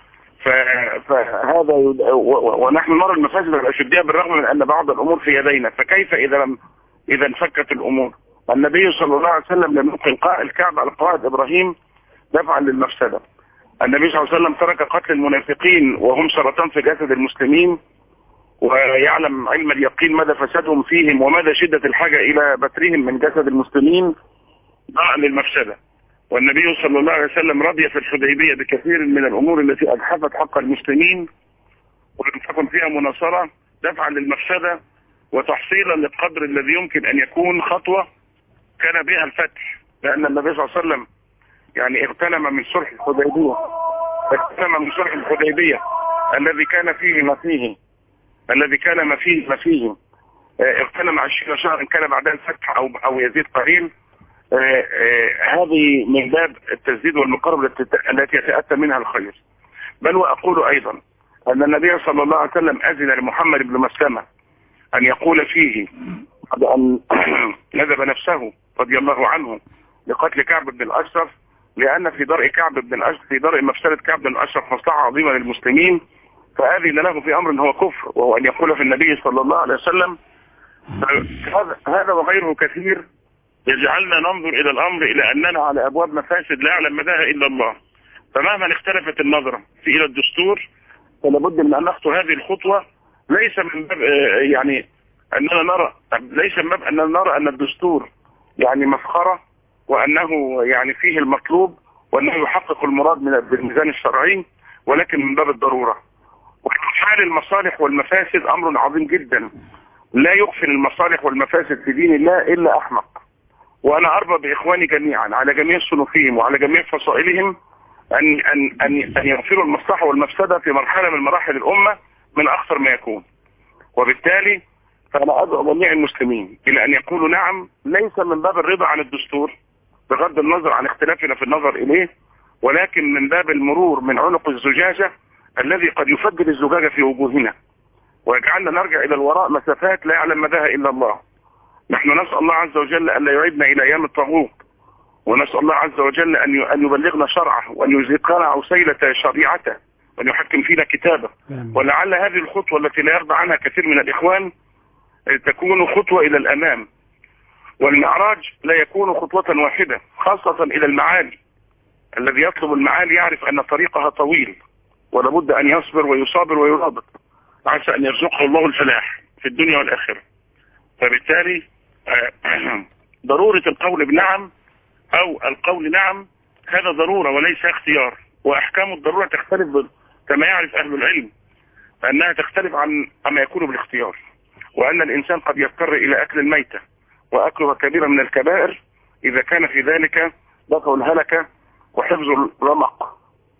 ف- فهذا يد... و... و... ونحن نرى المفاسد على اشدها بالرغم من ان بعض الامور في يدينا فكيف اذا لم اذا انفكت الامور النبي صلى الله عليه وسلم لم ينقل قا- الكعبه على قواعد ابراهيم دفعا للمفسده النبي صلى الله عليه وسلم ترك قتل المنافقين وهم سرطان في جسد المسلمين ويعلم علم اليقين مدى فسادهم فيهم ومدى شدة الحاجة إلى بترهم من جسد المسلمين ضاع للمفسدة والنبي صلى الله عليه وسلم رضي في الحديبية بكثير من الأمور التي أجحفت حق المسلمين ولم تكن فيها مناصرة دفعا للمفسدة وتحصيلا للقدر الذي يمكن أن يكون خطوة كان بها الفتح لأن النبي صلى الله عليه وسلم يعني اغتنم من صلح الحديبية اغتنم من صلح الحديبية الذي كان فيه ما فيه الذي كان ما فيه ما فيه آه، اغتنم عشرين شهرا كان بعدها الفتح او او يزيد قليل آه، آه، هذه من باب التسديد والمقاربة التي- التي يتأتى منها الخير بل وأقول أيضا أن النبي صلى الله عليه وسلم أذن لمحمد بن مسلمة أن يقول فيه بعد أن ندب نفسه رضي الله عنه لقتل كعب بن الأشرف لأن في درء كعب بن الأشرف في درء مفسدة كعب بن الأشرف مصلحة عظيمة للمسلمين فأذن له في أمر هو كفر وهو أن يقول في النبي صلى الله عليه وسلم هذا هذا وغيره كثير يجعلنا ننظر إلى الأمر إلى أننا على أبواب مفاسد لا يعلم مداها إلا الله فمهما اختلفت النظرة في إلى الدستور فلا بد من أن نخطو هذه الخطوة ليس من باب آه، يعني أننا نرى ليس من باب أننا نرى أن الدستور يعني مسخرة وأنه يعني فيه المطلوب وأنه يحقق المراد من بالميزان الشرعي ولكن من باب الضرورة وحال المصالح والمفاسد أمر عظيم جدا لا يغفل المصالح والمفاسد في دين الله إلا أحمق وأنا أرضى بإخواني جميعا على جميع صنوفهم وعلى جميع فصائلهم أن أن أن أن يغفروا المصلحة والمفسدة في مرحلة من مراحل الأمة من أخطر ما يكون وبالتالي فأنا أدعو جميع المسلمين إلى أن يقولوا نعم ليس من باب الرضا عن الدستور بغض النظر عن اختلافنا في النظر إليه ولكن من باب المرور من عنق الزجاجة الذي قد يفجر الزجاجة في وجوهنا ويجعلنا نرجع إلى الوراء مسافات لا يعلم مداها إلا الله نحن نسأل الله عز وجل أن لا يعيدنا إلى أيام الطاغوت ونسأل الله عز وجل أن ي- أن يبلغنا شرعه وأن يزيقنا عسيلة شريعته وأن يحكم فينا كتابه آمين. ولعل هذه الخطوة التي لا يرضى عنها كثير من الإخوان آه، تكون خطوة إلى الأمام والمعراج لا يكون خطوة واحدة خاصة إلى المعالي الذي يطلب المعالي يعرف أن طريقها طويل ولابد أن يصبر ويصابر ويرابط عسى أن يرزقه الله الفلاح في الدنيا والآخرة فبالتالي آه، ضرورة القول بنعم أو القول نعم هذا ضرورة وليس اختيار وأحكام الضرورة تختلف بال- كما يعرف أهل العلم أنها تختلف عن عما يكون بالاختيار وأن الإنسان قد يضطر إلى أكل الميتة وأكلها كبيرة من الكبائر إذا كان في ذلك دفع الهلكة وحفظ الرمق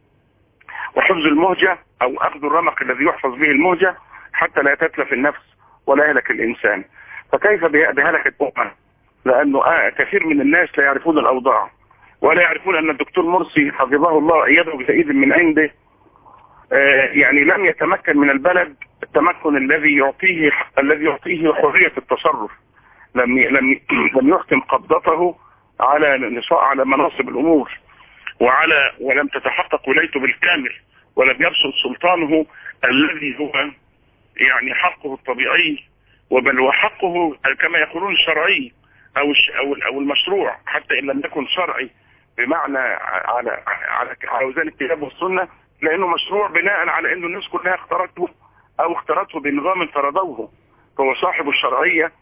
وحفظ المهجة أو أخذ الرمق الذي يحفظ به المهجة حتى لا تتلف النفس ولا يهلك الإنسان فكيف به- بهلكة أمة لأنه آه كثير من الناس لا يعرفون الأوضاع ولا يعرفون أن الدكتور مرسي حفظه الله أيده بتأييد من عنده آه، يعني لم يتمكن من البلد التمكن الذي يعطيه الذي يعطيه حرية التصرف لم لم لم يحكم قبضته على نصاء على مناصب الأمور وعلى ولم تتحقق ولايته بالكامل ولم يبسط سلطانه الذي هو يعني حقه الطبيعي وبل وحقه كما يقولون الشرعي او الش- او او المشروع حتى ان لم يكن شرعي بمعنى على على على وزن الكتاب والسنه لانه مشروع بناء على انه الناس كلها اختارته او اختارته بنظام فرضوه فهو صاحب الشرعيه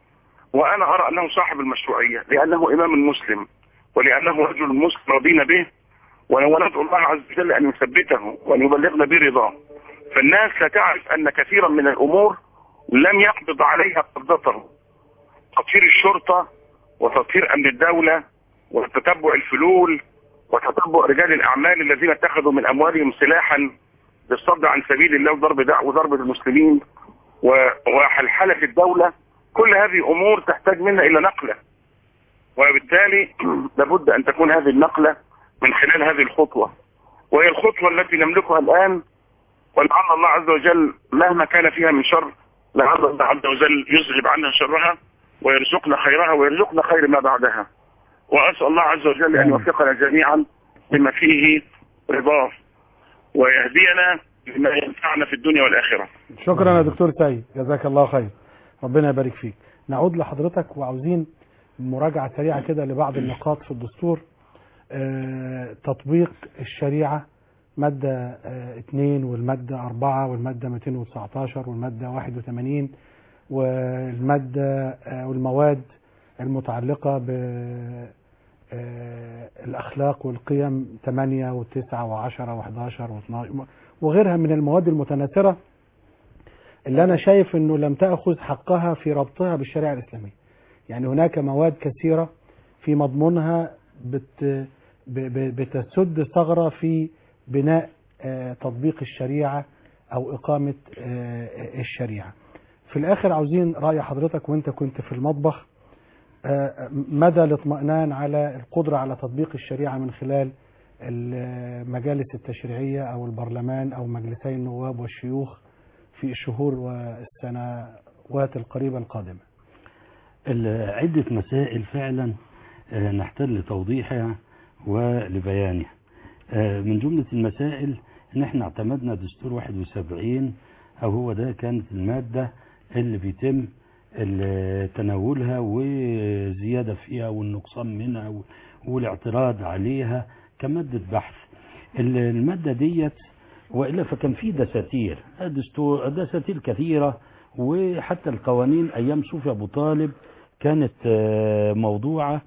وأنا أرى أنه صاحب المشروعية لأنه إمام مسلم ولأنه رجل مسلم رضينا به وندعو الله عز وجل أن يثبته وأن يبلغنا برضاه فالناس لا تعرف أن كثيرا من الأمور لم يقبض عليها قبضته تطهير الشرطة وتطهير أمن الدولة وتتبع الفلول وتتبع رجال الأعمال الذين اتخذوا من أموالهم سلاحا للصد عن سبيل الله وضرب دعوة وضرب المسلمين و- وحلحلة الدولة كل هذه أمور تحتاج منا إلى نقلة وبالتالي لابد أن تكون هذه النقلة من خلال هذه الخطوة وهي الخطوة التي نملكها الآن ولعل الله عز وجل مهما كان فيها من شر لعل الله عز وجل يذهب عنا شرها ويرزقنا خيرها ويرزقنا خير ما بعدها وأسأل الله عز وجل أن يوفقنا جميعا بما فيه رضاه ويهدينا لما ينفعنا في الدنيا والآخرة شكرا يا دكتور سيد جزاك الله خير ربنا يبارك فيك نعود لحضرتك وعاوزين مراجعة سريعة كده لبعض النقاط في الدستور آه، تطبيق الشريعة مادة آه، 2 والمادة 4 والمادة 219 والمادة 81 والمادة آه، والمواد المتعلقة ب آه، الأخلاق والقيم 8 و9 و10 و11 و12 وغيرها من المواد المتناثرة اللي أنا شايف أنه لم تأخذ حقها في ربطها بالشريعة الإسلامية يعني هناك مواد كثيرة في مضمونها بت ب- ب- بتسد ثغرة في بناء آه، تطبيق الشريعة أو إقامة آه، الشريعة في الآخر عاوزين رأي حضرتك وأنت كنت في المطبخ آه، مدى الاطمئنان على القدرة على تطبيق الشريعة من خلال المجالس التشريعية أو البرلمان أو مجلسي النواب والشيوخ في الشهور والسنوات القريبة القادمة ال- عدة مسائل فعلا آه، نحتاج لتوضيحها ولبيانها آه، من جملة المسائل ان احنا اعتمدنا دستور 71 او هو ده كانت المادة اللي بيتم ال- تناولها وزيادة فيها والنقصان منها و- والاعتراض عليها كمادة بحث ال- المادة ديت وإلا فكان في دساتير دستور دساتير كثيرة وحتى القوانين أيام صوفي أبو طالب كانت آه، موضوعة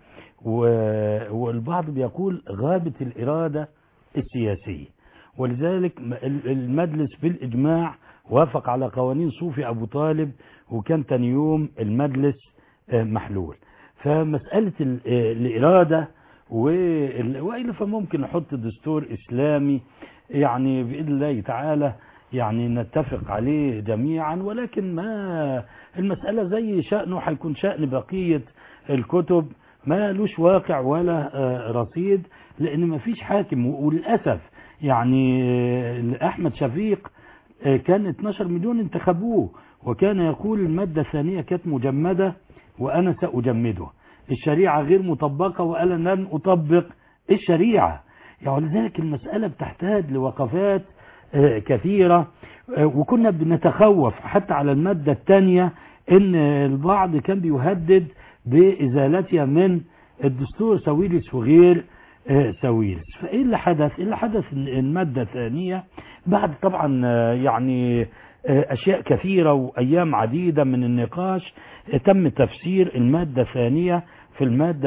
و- والبعض بيقول غابت الإرادة السياسية ولذلك م- ال- المجلس بالإجماع وافق على قوانين صوفي أبو طالب وكان تاني يوم المجلس آه، محلول فمسألة ال- آه، الإرادة وال- وإلا فممكن نحط دستور إسلامي يعني بإذن الله تعالى يعني نتفق عليه جميعا ولكن ما المسألة زي شأنه هيكون شأن بقية الكتب ما لوش واقع ولا آه، رصيد لأن ما فيش حاكم وللأسف يعني آه، أحمد شفيق آه، كان 12 مليون انتخبوه وكان يقول المادة الثانية كانت مجمدة وأنا سأجمدها الشريعة غير مطبقة وأنا لن أطبق الشريعة يعني ولذلك المسألة بتحتاج لوقفات آه، كثيرة آه، وكنا بنتخوف حتى على المادة الثانية ان البعض كان بيهدد بإزالتها من الدستور سويرس وغير آه، سويرس فإيه اللي حدث إيه اللي حدث إن المادة الثانية بعد طبعا آه، يعني آه، أشياء كثيرة وأيام عديدة من النقاش آه، تم تفسير المادة الثانية في المادة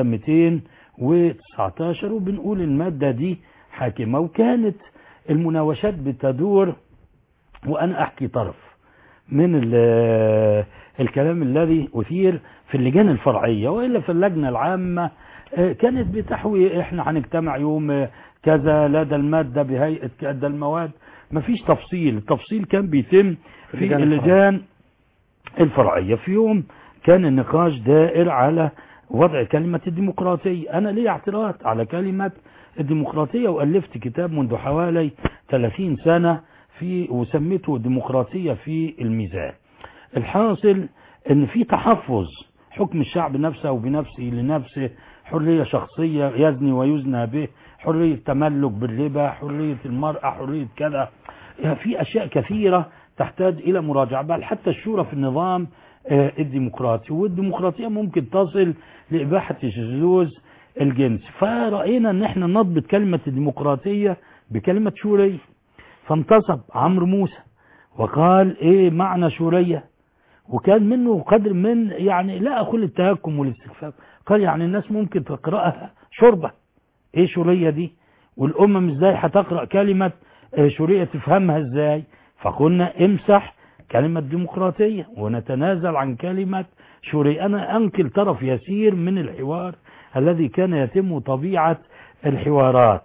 219 وبنقول المادة دي حاكمة وكانت المناوشات بتدور وأنا أحكي طرف من ال- الكلام الذي أثير في اللجان الفرعية وإلا في اللجنة العامة آه، كانت بتحوي إحنا هنجتمع يوم آه، كذا لدى المادة بهيئة كذا المواد مفيش تفصيل التفصيل كان بيتم في اللجان اللجان الفرعية في يوم كان النقاش دائر على وضع كلمة الديمقراطية أنا لي اعتراض على كلمة الديمقراطية وألفت كتاب منذ حوالي 30 سنة في وسميته ديمقراطية في الميزان الحاصل ان في تحفظ حكم الشعب نفسه وبنفسه لنفسه حرية شخصية يزني ويزنى به حرية تملك بالربا حرية المرأة حرية كذا يعني في أشياء كثيرة تحتاج إلى مراجعة بل حتى الشورى في النظام آه، الديمقراطي والديمقراطية ممكن تصل لإباحة الشذوذ الجنسي فرأينا ان احنا نضبط كلمة الديمقراطية بكلمة شورية فانتصب عمرو موسى وقال ايه معنى شورية وكان منه قدر من يعني لا أقول التهكم والاستخفاف قال يعني الناس ممكن تقرأها شربة ايه شورية دي والأمم ازاي هتقرأ كلمة آه، شورية تفهمها ازاي فقلنا امسح كلمة ديمقراطية ونتنازل عن كلمة شورية أنا أنكل طرف يسير من الحوار الذي كان يتم طبيعة الحوارات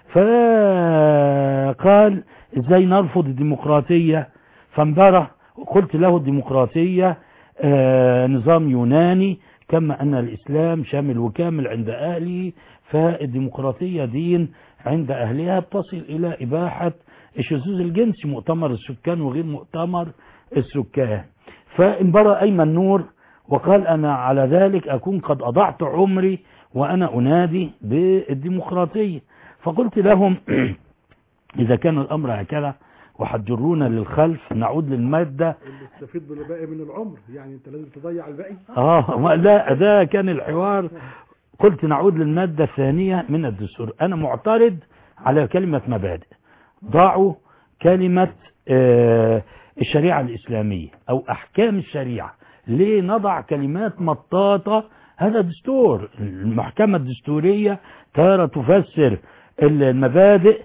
فقال ازاي نرفض الديمقراطية فانبره قلت له الديمقراطية آه، نظام يوناني كما أن الإسلام شامل وكامل عند أهله فالديمقراطية دين عند أهلها تصل إلى إباحة الشذوذ الجنسي مؤتمر السكان وغير مؤتمر السكان فانبرى أيمن نور وقال أنا على ذلك أكون قد أضعت عمري وأنا أنادي بالديمقراطية فقلت لهم إذا كان الأمر هكذا وحتجرونا للخلف نعود للمادة اللي تستفيد بالباقي من العمر يعني انت لازم تضيع الباقي اه ما لا ده كان الحوار قلت نعود للمادة الثانية من الدستور انا معترض على كلمة مبادئ ضعوا كلمة آه الشريعة الاسلامية او احكام الشريعة ليه نضع كلمات مطاطة هذا دستور المحكمة الدستورية تارة تفسر المبادئ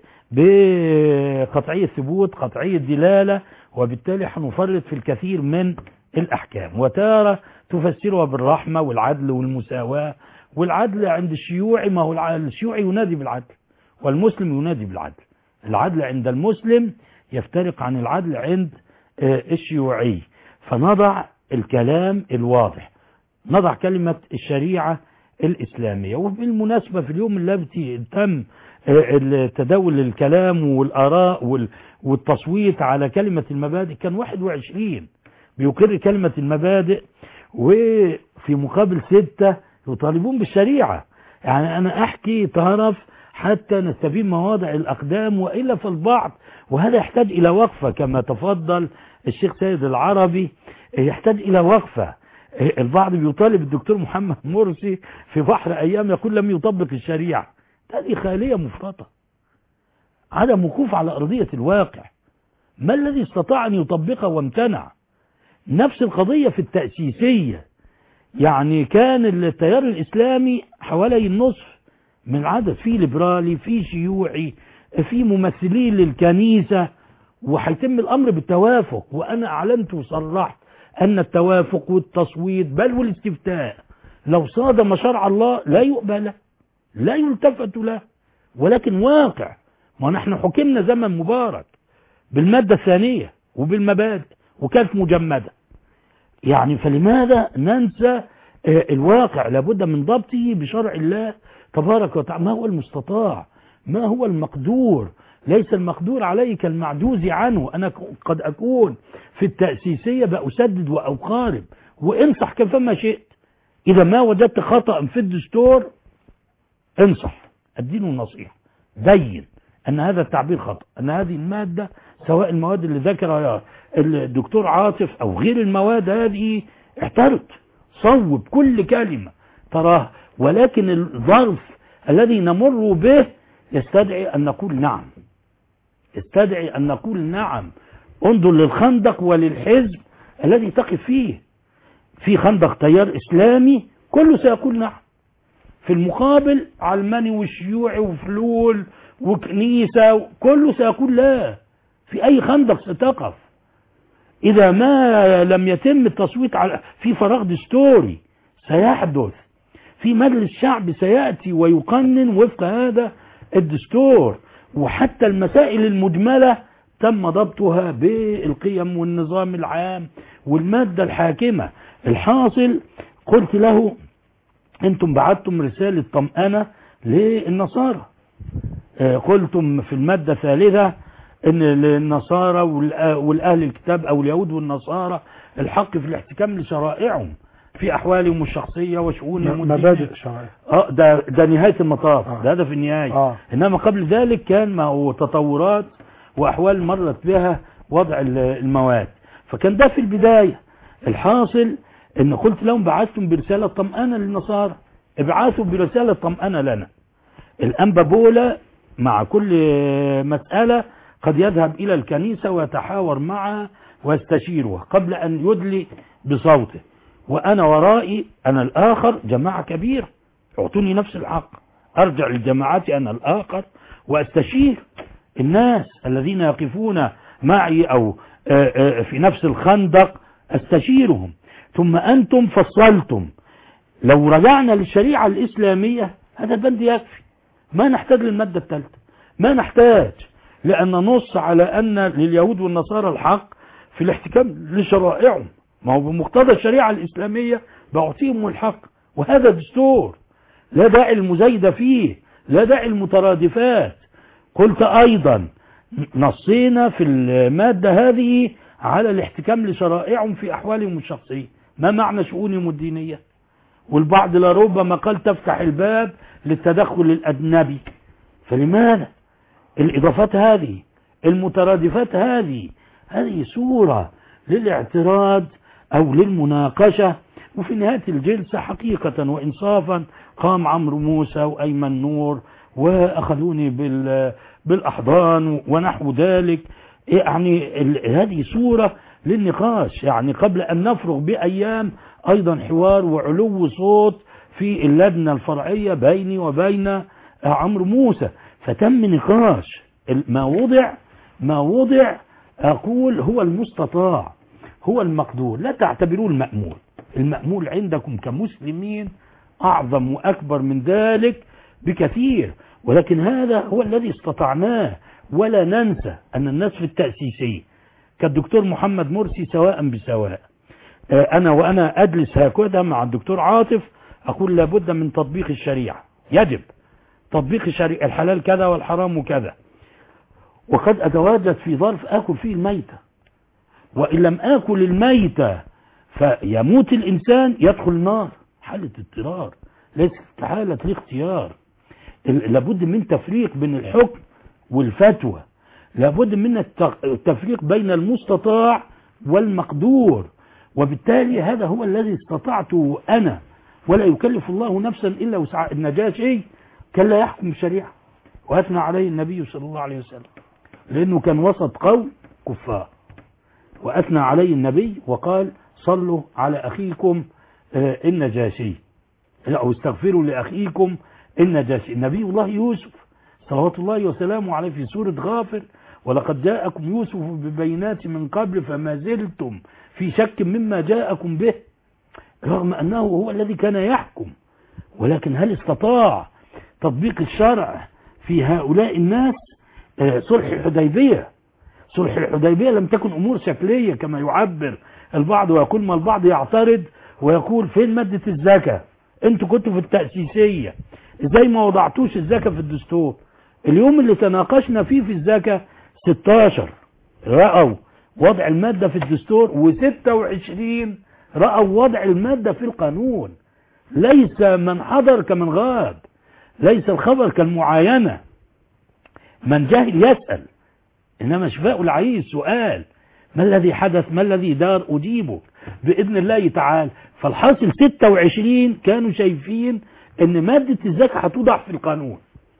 بقطعية ثبوت قطعية دلالة وبالتالي هنفرط في الكثير من الأحكام وتارة تفسرها بالرحمة والعدل والمساواة والعدل عند الشيوعي ما هو الع- الشيوعي ينادي بالعدل والمسلم ينادي بالعدل العدل عند المسلم يفترق عن العدل عند آه، الشيوعي فنضع الكلام الواضح نضع كلمة الشريعة الإسلامية وبالمناسبة في اليوم الذي تم آه، تداول الكلام والآراء وال- والتصويت على كلمة المبادئ كان 21 بيقر كلمة المبادئ وفي مقابل ستة يطالبون بالشريعة يعني أنا أحكي طرف حتى نستفيد مواضع الأقدام وإلا فالبعض وهذا يحتاج إلى وقفة كما تفضل الشيخ سيد العربي يحتاج إلى وقفة البعض بيطالب الدكتور محمد مرسي في بحر أيام يقول لم يطبق الشريعة هذه خيالية مفرطة عدم وقوف على أرضية الواقع ما الذي استطاع أن يطبقه وامتنع نفس القضية في التأسيسية يعني كان التيار الإسلامي حوالي النصف من العدد في ليبرالي في شيوعي في ممثلين للكنيسة وهيتم الأمر بالتوافق وأنا أعلنت وصرحت أن التوافق والتصويت بل والاستفتاء لو صادم شرع الله لا يقبل لا يلتفت له ولكن واقع ما نحن حكمنا زمن مبارك بالمادة الثانية وبالمبادئ وكانت مجمدة يعني فلماذا ننسى آه، الواقع لابد من ضبطه بشرع الله تبارك وتعالى ما هو المستطاع ما هو المقدور ليس المقدور عليه كالمعجوز عنه أنا ك- قد أكون في التأسيسية بأسدد وأقارب وانصح كيفما شئت إذا ما وجدت خطأ في الدستور انصح اديله النصيحة بين أن هذا التعبير خطأ أن هذه المادة سواء المواد اللي ذكرها الدكتور عاطف أو غير المواد هذه احترت صوب كل كلمة تراها ولكن الظرف الذي نمر به يستدعي أن نقول نعم يستدعي أن نقول نعم انظر للخندق وللحزب الذي تقف فيه في خندق تيار إسلامي كله سيقول نعم في المقابل علماني وشيوعي وفلول وكنيسة كله سيقول لا في أي خندق ستقف إذا ما لم يتم التصويت على في فراغ دستوري سيحدث في مجلس شعب سيأتي ويقنن وفق هذا الدستور وحتى المسائل المجملة تم ضبطها بالقيم والنظام العام والمادة الحاكمة الحاصل قلت له انتم بعتم رسالة طمأنة للنصارى آه، قلتم في المادة الثالثة ان للنصارى والأ- والاهل الكتاب او اليهود والنصارى الحق في الاحتكام لشرائعهم في احوالهم الشخصية وشؤونهم مبادئ الدينية. شرعية اه ده ده نهاية المطاف آه. ده هدف النهاية آه. انما قبل ذلك كان ما هو تطورات واحوال مرت بها وضع ال- المواد فكان ده في البداية الحاصل ان قلت لهم بعثتم برسالة طمأنة للنصارى ابعثوا برسالة طمأنة لنا الأنبا بولا مع كل مسألة قد يذهب إلى الكنيسة ويتحاور معها ويستشيرها قبل أن يدلي بصوته وأنا ورائي أنا الآخر جماعة كبيرة اعطوني نفس الحق أرجع لجماعتي أنا الآخر وأستشير الناس الذين يقفون معي أو آه، آه، في نفس الخندق أستشيرهم ثم أنتم فصلتم لو رجعنا للشريعة الإسلامية هذا البند يكفي ما نحتاج للمادة الثالثة ما نحتاج لأن نص على أن لليهود والنصارى الحق في الاحتكام لشرائعهم ما هو بمقتضى الشريعة الإسلامية بعطيهم الحق وهذا دستور لا داعي المزايدة فيه لا داعي المترادفات قلت أيضا نصينا في المادة هذه على الاحتكام لشرائعهم في أحوالهم الشخصية ما معنى شؤونهم الدينية والبعض لربما قال تفتح الباب للتدخل الأجنبي فلماذا الإضافات هذه المترادفات هذه هذه صورة للاعتراض أو للمناقشة وفي نهاية الجلسة حقيقة وإنصافا قام عمرو موسى وأيمن نور وأخذوني بال بالأحضان ونحو ذلك يعني ال- هذه صورة للنقاش يعني قبل أن نفرغ بأيام أيضا حوار وعلو صوت في اللجنة الفرعية بيني وبين عمرو موسى فتم نقاش ال- ما وضع ما وضع أقول هو المستطاع هو المقدور لا تعتبروه المأمول المأمول عندكم كمسلمين أعظم وأكبر من ذلك بكثير ولكن هذا هو الذي استطعناه ولا ننسى أن الناس في التأسيسية كالدكتور محمد مرسي سواء بسواء آه، أنا وأنا أجلس هكذا مع الدكتور عاطف أقول لابد من تطبيق الشريعة يجب تطبيق الشريعة الحلال كذا والحرام كذا وقد أتواجد في ظرف آكل فيه الميتة وإن لم آكل الميتة فيموت الإنسان يدخل النار حالة اضطرار ليست حالة الاختيار ال- لابد من تفريق بين الحكم والفتوى لابد من الت- التفريق بين المستطاع والمقدور وبالتالي هذا هو الذي استطعته أنا ولا يكلف الله نفسا إلا وسعها النجاشي كان لا يحكم الشريعة وأثنى عليه النبي صلى الله عليه وسلم لأنه كان وسط قوم كفار وأثنى عليه النبي وقال صلوا على أخيكم آه، النجاشي أو استغفروا لأخيكم النجاشي نبي الله يوسف صلوات الله وسلامه عليه في سورة غافر ولقد جاءكم يوسف ببينات من قبل فما زلتم في شك مما جاءكم به رغم أنه هو الذي كان يحكم ولكن هل استطاع تطبيق الشرع في هؤلاء الناس آه، صلح الحديبية صلح الحديبية لم تكن أمور شكلية كما يعبر البعض ويقول ما البعض يعترض ويقول فين مادة الزكاة انتوا كنتوا في التأسيسية ازاي ما وضعتوش الزكاة في الدستور اليوم اللي تناقشنا فيه في الزكاة 16 رأوا وضع المادة في الدستور و26 رأوا وضع المادة في القانون ليس من حضر كمن غاب ليس الخبر كالمعاينة من جاهل يسأل إنما شفاء العيش سؤال ما الذي حدث ما الذي دار أجيبه بإذن الله تعالى فالحاصل 26 كانوا شايفين أن مادة الزكاة هتوضع في القانون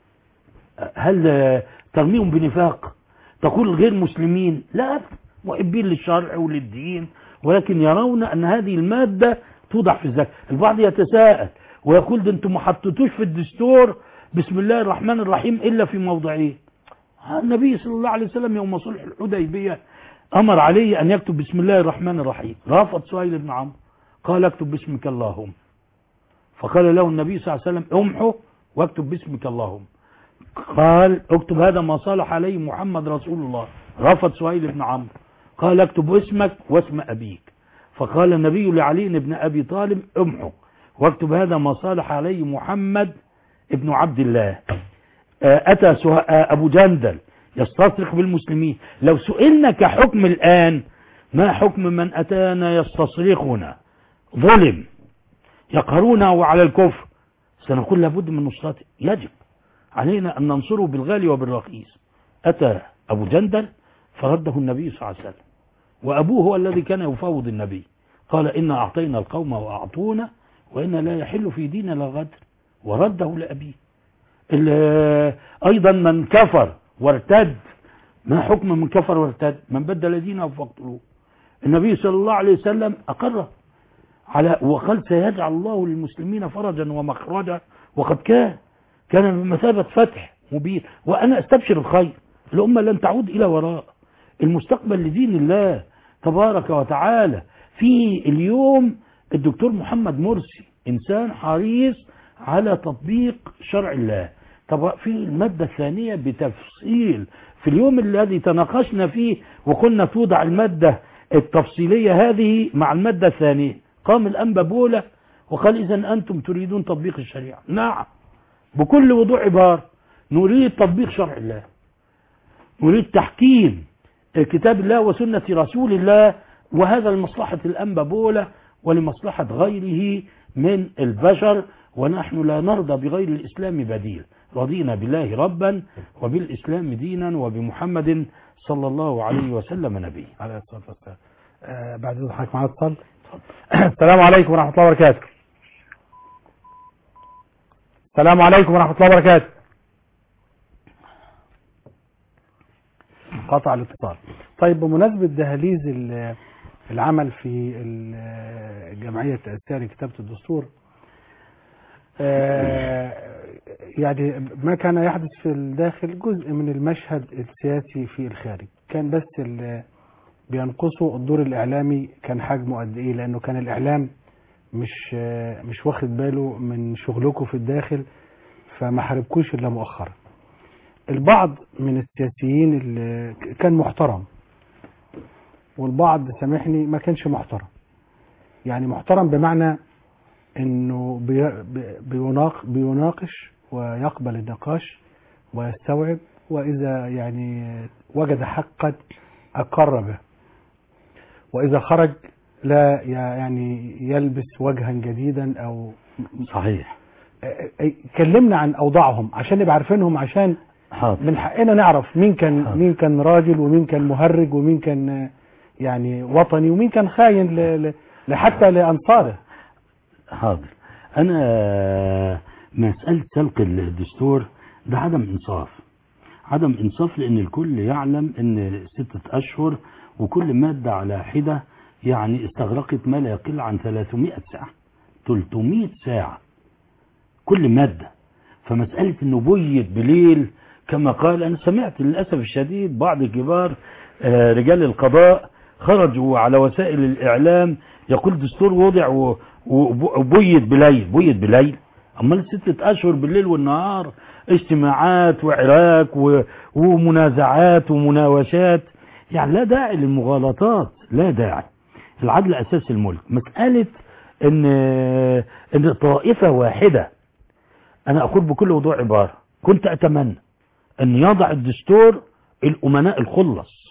هل آه، ترميهم بنفاق تقول غير مسلمين لا محبين للشرع وللدين ولكن يرون أن هذه المادة توضع في الزكاة البعض يتساءل ويقول ده انتم ما حطيتوش في الدستور بسم الله الرحمن الرحيم إلا في موضعين النبي صلى الله عليه وسلم يوم صلح الحديبية أمر عليه أن يكتب بسم الله الرحمن الرحيم رافض سهيل بن عمرو قال اكتب باسمك اللهم فقال له النبي صلى الله عليه وسلم امحو واكتب باسمك اللهم قال اكتب هذا ما صالح عليه محمد رسول الله رفض سهيل بن عمرو قال اكتب اسمك واسم أبيك فقال النبي لعلي بن أبي طالب امحو واكتب هذا ما صالح عليه محمد ابن عبد الله آه، أتى سه- آه، أبو جندل يستصرخ بالمسلمين لو سئلنا كحكم الآن ما حكم من أتانا يستصرخنا ظلم يقهرونه على الكفر سنقول لابد من نصرته يجب علينا أن ننصره بالغالي وبالرخيص أتى أبو جندل فرده النبي صلى الله عليه وسلم وأبوه هو الذي كان يفاوض النبي قال إنا أعطينا القوم وأعطونا وإن لا يحل في ديننا الغدر ورده لأبيه ال- أيضا من كفر وارتد ما حكم من كفر وارتد من بدل دينه فاقتلوه النبي صلى الله عليه وسلم أقره على وقال سيجعل الله للمسلمين فرجا ومخرجا وقد كان كان بمثابة فتح مبين وأنا أستبشر الخير الأمة لن تعود إلى وراء المستقبل لدين الله تبارك وتعالى في اليوم الدكتور محمد مرسي إنسان حريص على تطبيق شرع الله طب في المادة الثانية بتفصيل في اليوم الذي تناقشنا فيه وكنا توضع المادة التفصيلية هذه مع المادة الثانية قام الأنبا بولة وقال إذا أنتم تريدون تطبيق الشريعة نعم بكل وضوح عبارة نريد تطبيق شرع الله نريد تحكيم كتاب الله وسنة رسول الله وهذا لمصلحة الأنبا بولة ولمصلحة غيره من البشر ونحن لا نرضى بغير الإسلام بديل رضينا بالله ربا وبالإسلام دينا وبمحمد صلى الله عليه وسلم نبيا عليه الصلاة والسلام آه بعد إذن حضرتك معانا اتصال السلام عليكم ورحمة الله وبركاته السلام عليكم ورحمة الله وبركاته قطع الاتصال طيب بمناسبة دهاليز ال- العمل في ال- الجمعية التأسيسية لكتابة الدستور آه، يعني ما كان يحدث في الداخل جزء من المشهد السياسي في الخارج كان بس ال- بينقصوا الدور الإعلامي كان حجمه قد إيه لأنه كان الإعلام مش آه، مش واخد باله من شغلكم في الداخل فما حاربكوش إلا مؤخرا البعض من السياسيين اللي كان محترم والبعض سامحني ما كانش محترم يعني محترم بمعنى انه بي- بي- بيناق بيناقش ويقبل النقاش ويستوعب واذا يعني وجد حقا اقر به واذا خرج لا ي- يعني يلبس وجها جديدا او صحيح كلمنا عن اوضاعهم عشان نبقى عارفينهم عشان حاضر من حقنا نعرف مين كان حاضر. مين كان راجل ومين كان مهرج ومين كان آه، يعني وطني ومين كان خاين ل- ل- لحتى لانصاره حاضر انا مسألة سلق الدستور ده عدم انصاف عدم انصاف لان الكل يعلم ان ستة اشهر وكل مادة على حدة يعني استغرقت ما لا يقل عن 300 ساعة 300 ساعة كل مادة فمسألة انه بيت بليل كما قال انا سمعت للأسف الشديد بعض كبار آه، رجال القضاء خرجوا على وسائل الاعلام يقول دستور وضع و- وب- وبيت بليل بيت بليل امال ستة اشهر بالليل والنهار اجتماعات وعراك و- ومنازعات ومناوشات يعني لا داعي للمغالطات لا داعي العدل اساس الملك مسألة ان ان طائفة واحدة انا اقول بكل وضوح عبارة كنت اتمنى ان يضع الدستور الامناء الخلص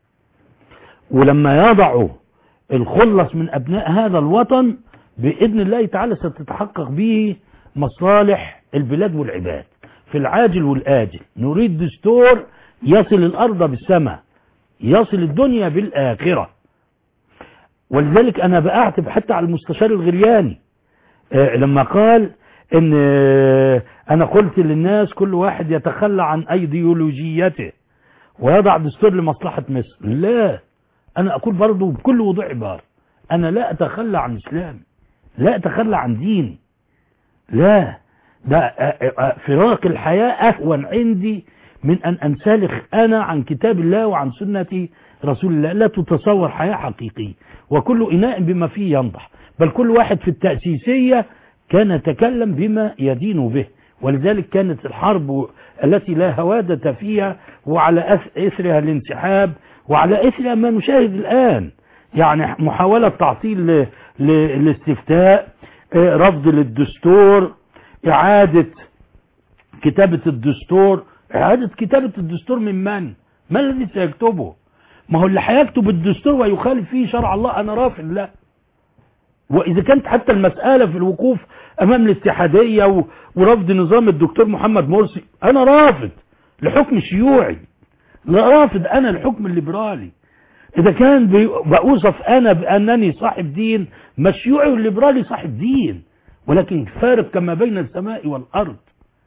ولما يضعوا الخلص من ابناء هذا الوطن باذن الله تعالى ستتحقق به مصالح البلاد والعباد في العاجل والاجل نريد دستور يصل الارض بالسماء يصل الدنيا بالاخره ولذلك انا بأعتب حتى على المستشار الغرياني آه، لما قال ان آه، انا قلت للناس كل واحد يتخلى عن ايديولوجيته ويضع دستور لمصلحة مصر لا انا اقول برضو بكل وضوح عبارة انا لا اتخلى عن اسلامي لا اتخلى عن ديني لا ده آه، آه، فراق الحياة اهون عندي من ان انسلخ انا عن كتاب الله وعن سنة رسول الله لا تتصور حياة حقيقية وكل اناء بما فيه ينضح بل كل واحد في التأسيسية كان يتكلم بما يدين به ولذلك كانت الحرب التي لا هوادة فيها وعلى أث- إثرها الانسحاب وعلى إثرها ما نشاهد الآن يعني محاولة تعطيل ل- ل- الاستفتاء آه، رفض للدستور إعادة كتابة الدستور إعادة كتابة الدستور من من؟ ما الذي سيكتبه؟ ما هو اللي هيكتب الدستور ويخالف فيه شرع الله أنا رافض لا وإذا كانت حتى المسألة في الوقوف أمام الاتحادية و- ورفض نظام الدكتور محمد مرسي أنا رافض لحكم شيوعي لا رافض أنا الحكم الليبرالي إذا كان بي- بأوصف أنا بأنني صاحب دين ما الشيوعي والليبرالي صاحب دين ولكن فارق كما بين السماء والأرض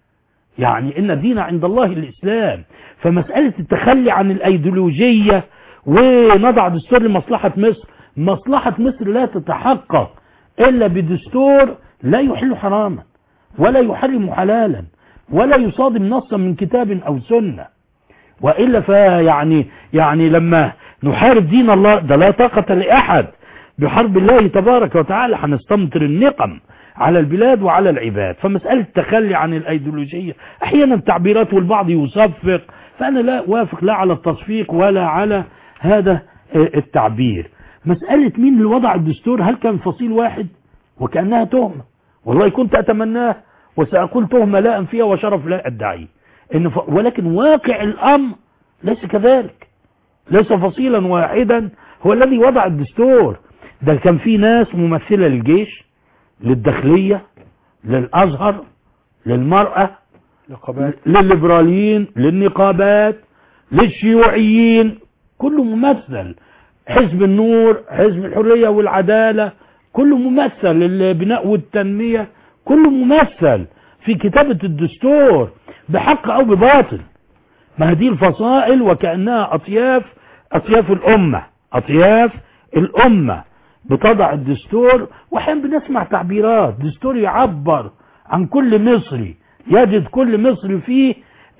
يعني إن الدين عند الله الإسلام فمسألة التخلي عن الأيديولوجية ونضع دستور لمصلحة مصر مصلحة مصر لا تتحقق إلا بدستور لا يحل حراما ولا يحرم حلالا ولا يصادم نصا من كتاب أو سنة وإلا فيعني يعني لما نحارب دين الله ده لا طاقة لأحد بحرب الله تبارك وتعالى هنستمطر النقم على البلاد وعلى العباد فمسألة التخلي عن الأيديولوجية أحيانا التعبيرات والبعض يصفق فأنا لا وافق لا على التصفيق ولا على هذا التعبير مسألة مين اللي وضع الدستور هل كان فصيل واحد وكأنها تهمة والله كنت أتمناه وسأقول تهمة لا أنفيها وشرف لا أدعيه إن ف... ولكن واقع الأمر ليس كذلك ليس فصيلا واحدا هو الذي وضع الدستور ده كان في ناس ممثلة للجيش للداخلية للأزهر للمرأة نقابات للليبراليين للنقابات للشيوعيين كله ممثل حزب النور حزب الحرية والعدالة كله ممثل للبناء والتنمية كله ممثل في كتابة الدستور بحق أو بباطل ما هذه الفصائل وكأنها أطياف أطياف الأمة أطياف الأمة بتضع الدستور وأحيانا بنسمع تعبيرات دستور يعبر عن كل مصري يجد كل مصري فيه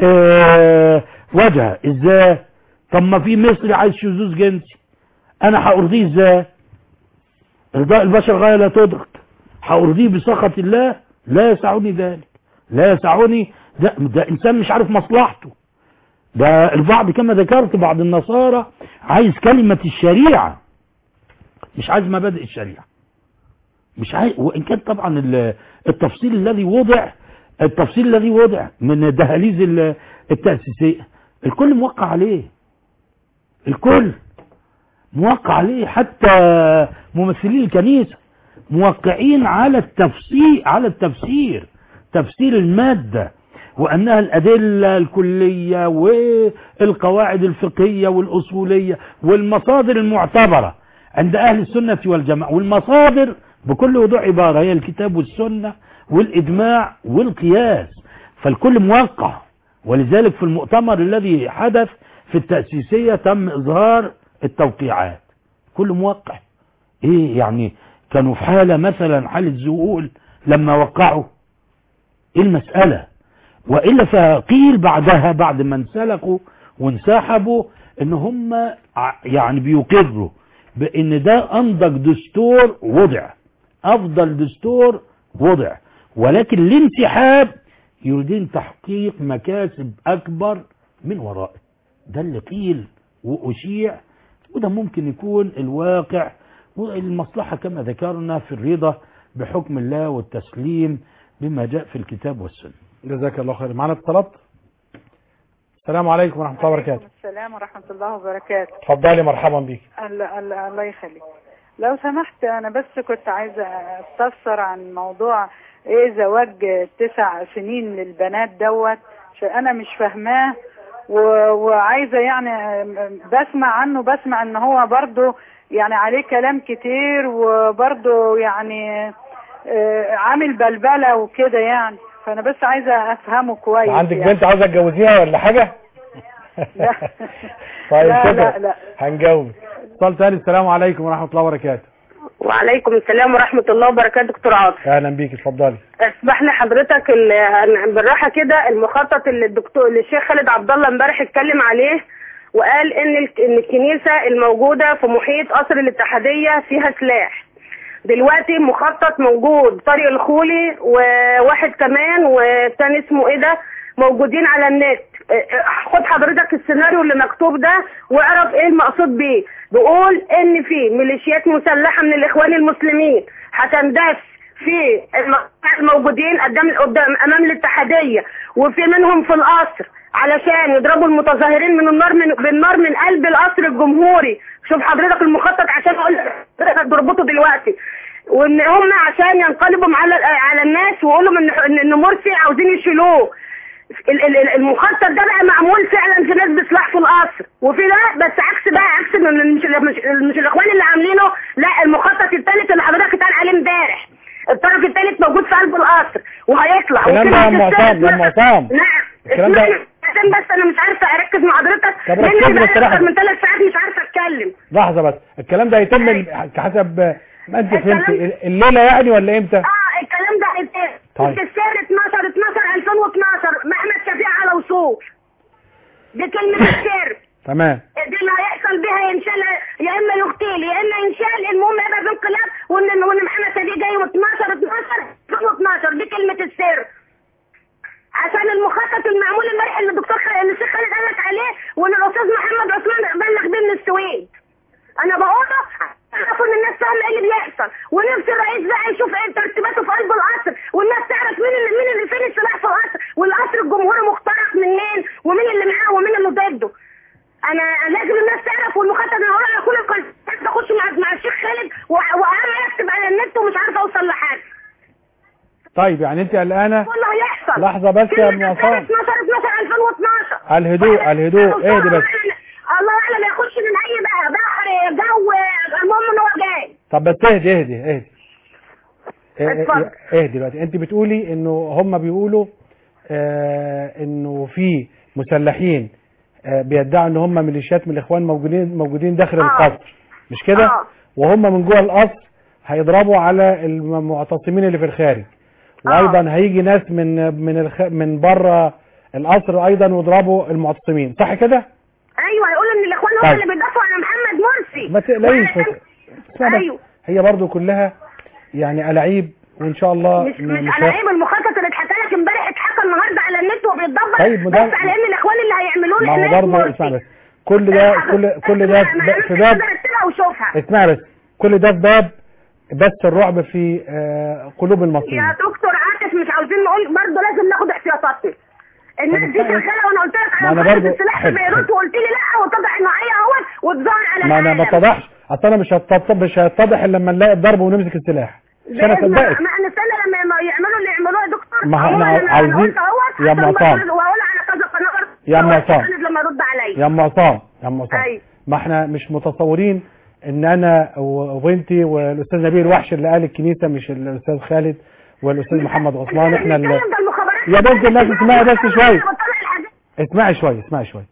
آه وجهه ازاي طب ما في مصري عايز شذوذ جنسي انا هارضيه ازاي ارضاء البشر غايه لا تدرك هارضيه بسخط الله لا يسعني ذلك لا يسعني ده, ده انسان مش عارف مصلحته ده البعض كما ذكرت بعض النصارى عايز كلمة الشريعة مش عايز مبادئ الشريعة مش عايز وان كان طبعا ال- التفصيل الذي وضع التفصيل الذي وضع من دهاليز ال- التأسيسية الكل موقع عليه الكل موقع عليه حتى ممثلين الكنيسة موقعين على التفسير على التفسير تفسير المادة وأنها الأدلة الكلية والقواعد الفقهية والأصولية والمصادر المعتبرة عند أهل السنة والجماعة والمصادر بكل وضوح عبارة هي الكتاب والسنة والإجماع والقياس فالكل موقع ولذلك في المؤتمر الذي حدث في التأسيسية تم إظهار التوقيعات كل موقع ايه يعني كانوا في حالة مثلا حالة ذهول لما وقعوا ايه المسألة وإلا فقيل بعدها بعد ما انسلقوا وانسحبوا ان هم ع- يعني بيقروا بان ده انضج دستور وضع افضل دستور وضع ولكن الانسحاب يريدين تحقيق مكاسب اكبر من ورائه ده اللي قيل واشيع وده ممكن يكون الواقع والمصلحة كما ذكرنا في الرضا بحكم الله والتسليم بما جاء في الكتاب والسنة جزاك الله خير معنا اتصالات السلام عليكم ورحمة الله وبركاته وعليكم السلام ورحمة الله وبركاته اتفضلي مرحبا بيك الله, الله, الله يخليك لو سمحت أنا بس كنت عايزة أستفسر عن موضوع إيه زواج تسع سنين للبنات دوت عشان أنا مش فاهماه و- وعايزة يعني بسمع عنه بسمع إن هو برضو يعني عليه كلام كتير وبرضو يعني آه، عامل بلبلة وكده يعني فأنا بس عايزة أفهمه كويس عندك يعني. بنت عاوزة تجوزيها ولا حاجة لا طيب لا كده لا لا هنجاوب اتصال تاني السلام عليكم ورحمة الله وبركاته وعليكم السلام ورحمة الله وبركاته دكتور عاطف اهلا بيك اتفضلي اسمح لي حضرتك ال- بالراحة كده المخطط اللي الدكتور اللي الشيخ خالد عبد الله امبارح اتكلم عليه وقال ان ال- ان الكنيسة الموجودة في محيط قصر الاتحادية فيها سلاح دلوقتي مخطط موجود طارق الخولي وواحد كمان والتاني اسمه ايه ده موجودين على النت اه، اه، خد حضرتك السيناريو اللي مكتوب ده واعرف ايه المقصود بيه بيقول ان في ميليشيات مسلحة من الاخوان المسلمين هتندس في المقطع الموجودين قدام قدام امام الاتحاديه وفي منهم في القصر علشان يضربوا المتظاهرين من النار من بالنار من قلب القصر الجمهوري شوف حضرتك المخطط عشان اقول لك تربطه دلوقتي وان هم عشان ينقلبوا على على الناس ويقولوا ان ان إن مرسي عاوزين يشيلوه ال- ال- ال- المخطط ده بقى معمول فعلا في ناس بسلاح في القصر وفي ده بس عكس بقى عكس من مش مش, مش الاخوان اللي عاملينه لا المخطط الثالث اللي حضرتك اتقال عليه امبارح الطرف الثالث موجود في قلب القصر وهيطلع الكلام وفي ده يا ناس أم عصام، يا أم اسمها- عصام. نعم الكلام ده- اسمعني عشان بس انا مش عارفه اركز مع حضرتك طب لان ركزي بقى بس لحظة. اكتر من ثلاث ساعات مش عارفه اتكلم لحظه بس الكلام ده هيتم ال- حسب ما انت الكلام- فهمت الليله يعني ولا امتى اه الكلام ده هيتم طيب. في السر 12 12 2012 محمد شفيع على وصول دي كلمة السر تمام دي اللي هيحصل بيها ينشال يا اما يغتيل يا اما ينشال المهم يبقى في انقلاب وان وان محمد شفيع جاي 12 12 2012 دي كلمة السر عشان المخطط المعمول امبارح اللي الدكتور خالد اللي الشيخ خالد قال لك عليه وان الاستاذ محمد عثمان بلغ بيه من السويد انا بقوله عشان الناس فاهمه ايه اللي بيحصل ونفس الرئيس بقى يشوف ايه ترتيباته في قلب القصر والناس تعرف مين اللي مين اللي فين السلاح في القصر والقصر الجمهوري مخترق منين ومين اللي معاه ومين اللي ضده انا لازم الناس تعرف والمخطط انا هقول على كل القناه بخش مع مع الشيخ خالد و- واهم اكتب على النت ومش عارفه اوصل لحاجه طيب يعني انت قلقانه كله هيحصل لحظة بس يا كلمة أم عصام. 12 12 2012 الهدوء الهدوء اهدي بس الله اعلم يخش من اي بقى بحر جو المهم ان هو جاي طب بس اهدي اهدي اهدي اه- اتفضل. اه- اهدي دلوقتي انت بتقولي انه هم بيقولوا اه انه في مسلحين اه بيدعوا ان هم ميليشيات من الاخوان موجودين موجودين داخل آه. القصر مش كده آه. وهم من جوه القصر هيضربوا على المعتصمين اللي في الخارج وايضا هيجي ناس من من الخ... من بره القصر ايضا ويضربوا المعتصمين صح كده ايوه يقولوا ان الاخوان هم طيب. اللي بيدافعوا عن محمد مرسي ما تقلقيش ما وأنا- تق- اسمع بس. ايوه هي برضو كلها يعني ألاعيب وإن شاء الله مش م- مش مش على هيحصل. عيب المخطط اللي اتحكى لك امبارح اتحكى النهارده على النت وبيتدبر طيب، ما ده- بس على ان الاخوان اللي هيعملوا ما هو حماية برضه مرسي. اسمع بس كل ده كل كل ده في ب- في باب رتبها وشوفها اسمع بس كل ده في باب بس الرعب في آه، قلوب المصريين يا دكتور عاطف مش عاوزين نقول برضه لازم ناخد احتياطاتنا الناس طب دي استنى. شغاله وانا قلت لك ما على أنا مخطط برضه- السلاح في حلو، بيروت حلو. وقلت لي لا واتضح انه حقيقه اهوت واتظاهر على ما انا ما العالم. اتضحش اصل انا مش هتطبق مش هيتضح الا لما نلاقي الضرب ونمسك السلاح مش انا بإذن- صدقت ما نستنى لما ما يعملوا اللي يعملوه يا دكتور ما احنا عموماً أنا- عاوزين- أنا قلت أهوت يا عشان أم عصام. برضه واقول على كذا قناه يا أم عصام. خالد لما يرد عليا يا ام عصام يا ام عصام أيوة. ما احنا مش متصورين ان انا و- وبنتي والاستاذ نبيل وحش اللي قال الكنيسه مش الاستاذ خالد والاستاذ محمد عثمان احنا اللي بنتكلم ده المخابرات يا بنت الناس اسمعي بس شوية. بطلع الحاجات. اسمعي شويه اسمعي شويه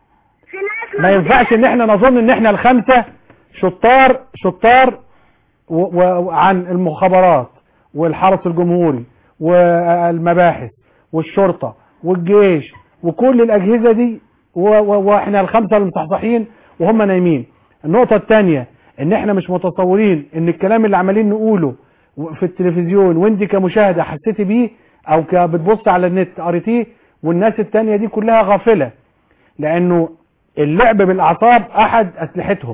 في ناس ما ينفعش ان احنا نظن ان احنا الخمسه شطار شطار و- و- وعن المخابرات والحرس الجمهوري والمباحث والشرطه والجيش وكل الاجهزه دي و- و- واحنا الخمسه المصحصحين وهم نايمين النقطه الثانيه ان احنا مش متصورين ان الكلام اللي عمالين نقوله في التلفزيون وانت كمشاهده حسيتي بيه او ك- بتبص على النت قريتيه والناس التانية دي كلها غافله لانه اللعب بالاعصاب احد اسلحتهم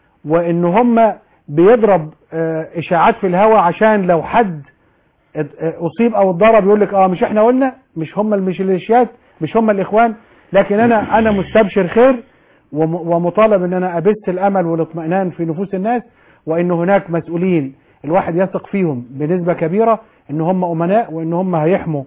وان هم بيضرب آه، اشاعات في الهواء عشان لو حد ات- آه، اصيب او اتضرب يقول لك اه مش احنا قلنا مش هم الميليشيات مش هم الاخوان لكن انا انا مستبشر خير وم- ومطالب ان انا ابث الامل والاطمئنان في نفوس الناس وان هناك مسؤولين الواحد يثق فيهم بنسبه كبيره ان هم امناء وان هم هيحموا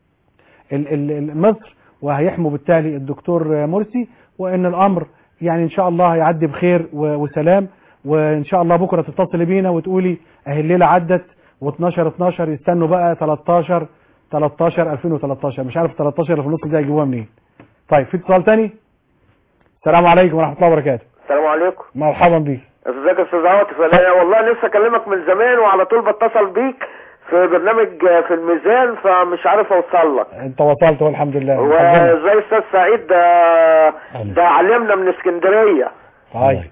ال- ال- ال- مصر وهيحموا بالتالي الدكتور مرسي وان الامر يعني ان شاء الله هيعدي بخير و- وسلام وان شاء الله بكره تتصلي بينا وتقولي اهي الليله عدت و12 12 يستنوا بقى 13 13 2013 مش عارف 13 اللي في النص ده يجيبوها منين طيب في اتصال تاني السلام عليكم ورحمه الله وبركاته السلام عليكم مرحبا بيك ازيك يا استاذ عاطف انا والله لسه اكلمك من زمان وعلى طول بتصل بيك في برنامج في الميزان فمش عارف اوصل لك انت وصلت والحمد لله حظنا. وزي استاذ سعيد ده ده علمنا من اسكندريه طيب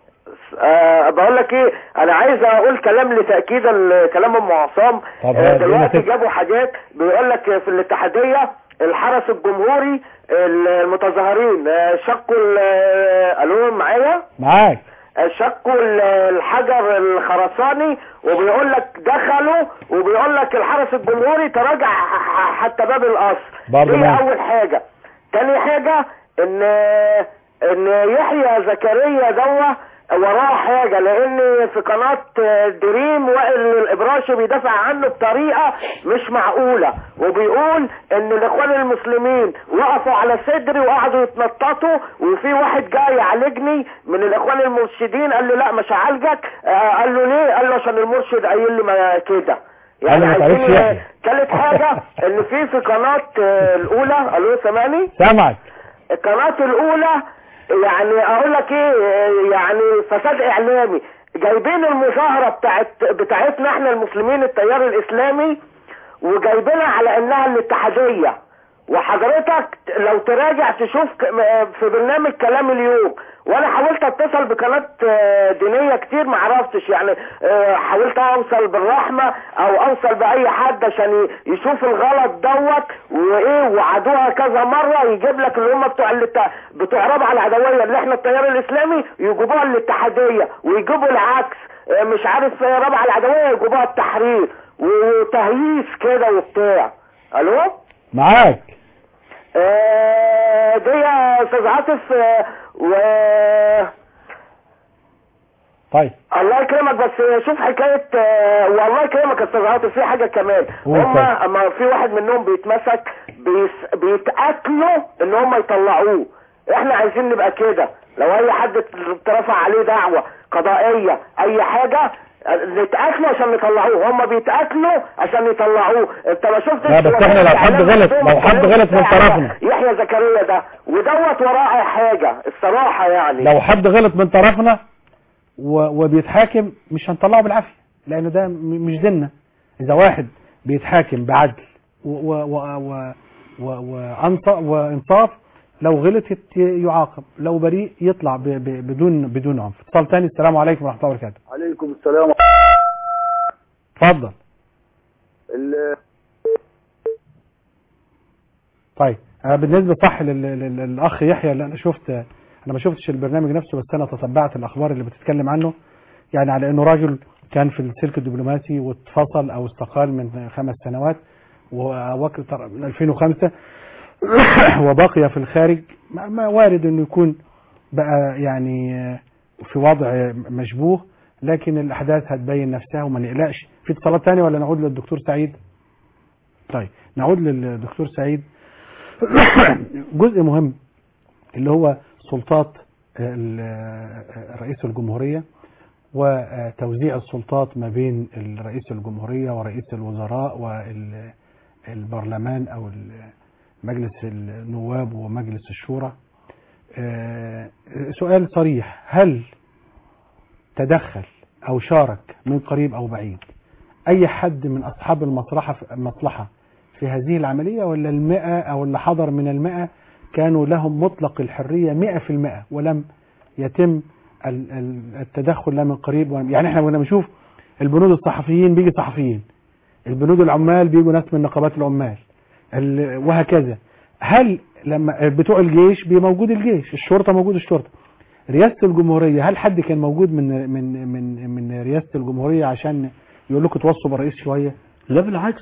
أه بقول لك ايه انا عايز اقول كلام لتاكيدا لكلام ام عصام طب آه، هات، دلوقتي هات. جابوا حاجات بيقول لك في الاتحاديه الحرس الجمهوري المتظاهرين آه، شقوا ال- آه، الو معايا معاك شقوا ال- الحجر الخرساني وبيقول لك دخلوا وبيقول لك الحرس الجمهوري تراجع ح- حتى باب القصر برضه دي ماشي. اول حاجة تاني حاجة ان ان يحيى زكريا دوا وراه حاجة لان في قناة دريم وائل الابراشي بيدافع عنه بطريقة مش معقولة وبيقول ان الاخوان المسلمين وقفوا على صدري وقعدوا يتنططوا وفي واحد جاي يعالجني من الاخوان المرشدين قال له لا مش هعالجك آه، قال له ليه قال له عشان المرشد قايل لي ما كده قال له ما تعرفش عايزين يعني. تالت حاجة ان في في قناة آه، الاولى الو سامعني سامعك القناة الأولى يعني اقول لك ايه يعني فساد اعلامي جايبين المظاهره بتاعت بتاعتنا احنا المسلمين التيار الاسلامي وجايبينها على انها الاتحاديه وحضرتك لو تراجع تشوف ك- في برنامج كلام اليوم وانا حاولت اتصل بقناه آه، دينيه كتير ما عرفتش يعني آه، حاولت اوصل بالرحمه او اوصل باي حد عشان ي- يشوف الغلط دوت وايه وعدوها كذا مره يجيب لك اللي هم بتوع الات... بتوع رابعه العدويه اللي احنا التيار الاسلامي يجيبوها الاتحاديه ويجيبوا العكس آه، مش عارف آه، رابعه العدويه يجيبوها التحرير وتهييس كده وبتاع الو معاك آه، دي يا استاذ عاطف آه، و طيب الله يكرمك بس شوف حكايه آه، والله يكرمك يا استاذ عاطف في حاجه كمان قول هم طيب. اما في واحد منهم بيتمسك بيس بيتاكلوا ان هم يطلعوه احنا عايزين نبقى كده لو اي حد اترفع عليه دعوه قضائيه اي حاجه آه، نتاكلوا عشان نطلعوه هم بيتاكلوا عشان يطلعوه انت ما شفتش لا، بس احنا لو حد غلط- لو حد غلط من طرفنا. يحيى زكريا ده ودوت وراه حاجه الصراحه يعني لو حد غلط من طرفنا و- وبيتحاكم مش هنطلعه بالعافيه لان ده م- مش ديننا اذا واحد بيتحاكم بعدل و- و- و- و- و- وأنص- وانصاف لو غلط يت- يعاقب لو بريء يطلع ب- ب- بدون بدون عنف اتصال تاني السلام عليكم ورحمه الله وبركاته عليكم السلام اتفضل ال- طيب أنا بالنسبه صح لل- لل- للاخ يحيى اللي انا شفت انا ما شفتش البرنامج نفسه بس انا تتبعت الاخبار اللي بتتكلم عنه يعني على انه راجل كان في السلك الدبلوماسي واتفصل او استقال من خمس سنوات ووكل من 2005 وبقي في الخارج ما ما وارد انه يكون بقى يعني في وضع مشبوه لكن الاحداث هتبين نفسها وما نقلقش في اتصالات تانية ولا نعود للدكتور سعيد طيب نعود للدكتور سعيد جزء مهم اللي هو سلطات ال- رئيس الجمهورية وتوزيع السلطات ما بين رئيس الجمهورية ورئيس الوزراء والبرلمان أو ال- مجلس النواب ومجلس الشورى آه، سؤال صريح هل تدخل أو شارك من قريب أو بعيد أي حد من أصحاب المصلحة المصلحة في هذه العملية ولا المئة أو اللي حضر من المئة كانوا لهم مطلق الحرية مئة في المئة ولم يتم ال- ال- التدخل لا من قريب ولا يعني احنا كنا بنشوف البنود الصحفيين بيجي صحفيين البنود العمال بيجوا ناس من نقابات العمال ال- وهكذا هل لما بتوع الجيش بموجود الجيش الشرطة موجود الشرطة رئاسة الجمهورية هل حد كان موجود من من من من رئاسة الجمهورية عشان يقول لكم توصوا بالرئيس شوية لا بالعكس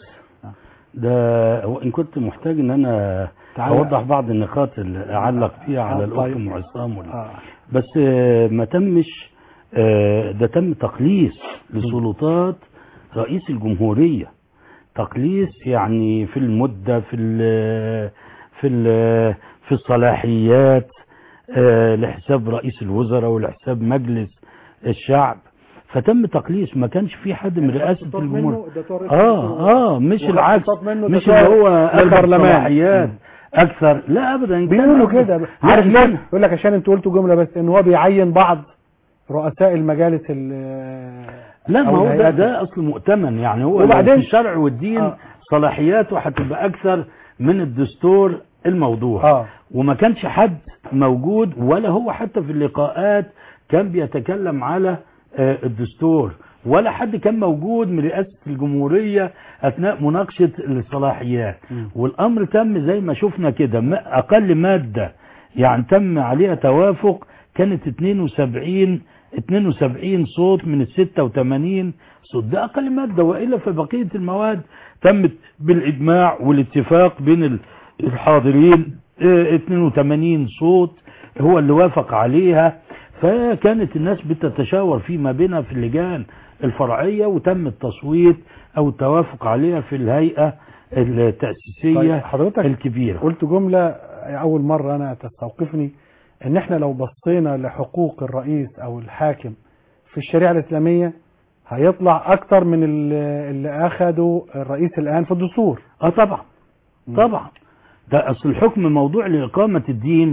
ده هو ان كنت محتاج ان انا تعالى. اوضح بعض النقاط اللي اعلق فيها على آه، الاخت طيب. ام عصام وال- آه. بس آه، ما تمش آه، ده تم تقليص لسلطات رئيس الجمهورية تقليص يعني في المدة في ال في ال في الصلاحيات آه، لحساب رئيس الوزراء ولحساب مجلس الشعب فتم تقليص ما كانش في حد من رئاسة الجمهورية اه اه مش وخط العكس خطاب منه مش ده اللي هو اخذ للبرلمان. صلاحيات اكثر لا ابدا كان بيقولوا أخذ- كده عارف ليه يقول لك عشان انتوا قلتوا جمله بس ان هو بيعين بعض رؤساء المجالس ال- لا ما أو هو ده, الهيئات. ده اصل مؤتمن يعني هو وبعدين- وبعدين الشرع والدين آه. آه. صلاحياته هتبقى اكثر من الدستور الموضوع اه وما كانش حد موجود ولا هو حتى في اللقاءات كان بيتكلم على آه، الدستور ولا حد كان موجود من رئاسة الجمهورية أثناء مناقشة الصلاحيات مم. والأمر تم زي ما شفنا كده ما- أقل مادة يعني تم عليها توافق كانت 72 72 صوت من ال 86 صوت ده أقل مادة وإلا فبقية المواد تمت بالإجماع والاتفاق بين ال- الحاضرين آه، 82 صوت هو اللي وافق عليها فكانت الناس بتتشاور فيما بينها في اللجان الفرعية وتم التصويت أو التوافق عليها في الهيئة التأسيسية طيب حضرتك الكبيرة قلت جمله اول مره انا تستوقفني ان احنا لو بصينا لحقوق الرئيس او الحاكم في الشريعه الاسلاميه هيطلع اكتر من ال- اللي اخده الرئيس الان في الدستور اه طبعا طبعا ده اصل الحكم موضوع لإقامة الدين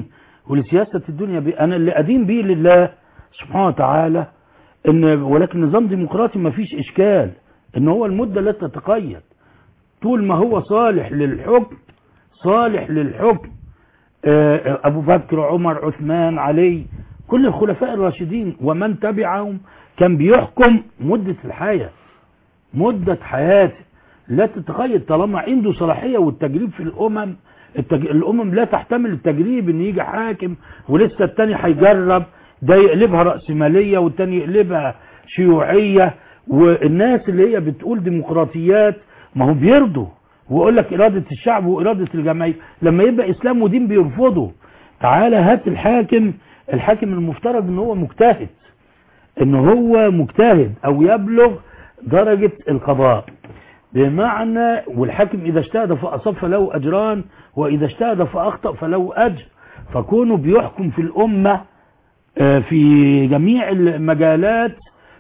ولسياسة الدنيا بي أنا اللي أدين بيه لله سبحانه وتعالى إن ولكن نظام ديمقراطي ما فيش إشكال إن هو المدة لا تتقيد طول ما هو صالح للحكم صالح للحكم آه، أبو بكر عمر عثمان علي كل الخلفاء الراشدين ومن تبعهم كان بيحكم مدة الحياة مدة حياته لا تتقيد طالما عنده صلاحية والتجريب في الأمم التج... الأمم لا تحتمل التجريب إن يجي حاكم ولسه التاني هيجرب ده يقلبها رأسمالية والتاني يقلبها شيوعية والناس اللي هي بتقول ديمقراطيات ما هم بيرضوا ويقول لك إرادة الشعب وإرادة الجماهير لما يبقى إسلام ودين بيرفضوا تعالى هات الحاكم الحاكم المفترض ان هو مجتهد ان هو مجتهد او يبلغ درجة القضاء بمعنى والحاكم اذا اجتهد فاصاب فله اجران واذا اجتهد فاخطأ فله اجر فكونه بيحكم في الامة آه، في جميع المجالات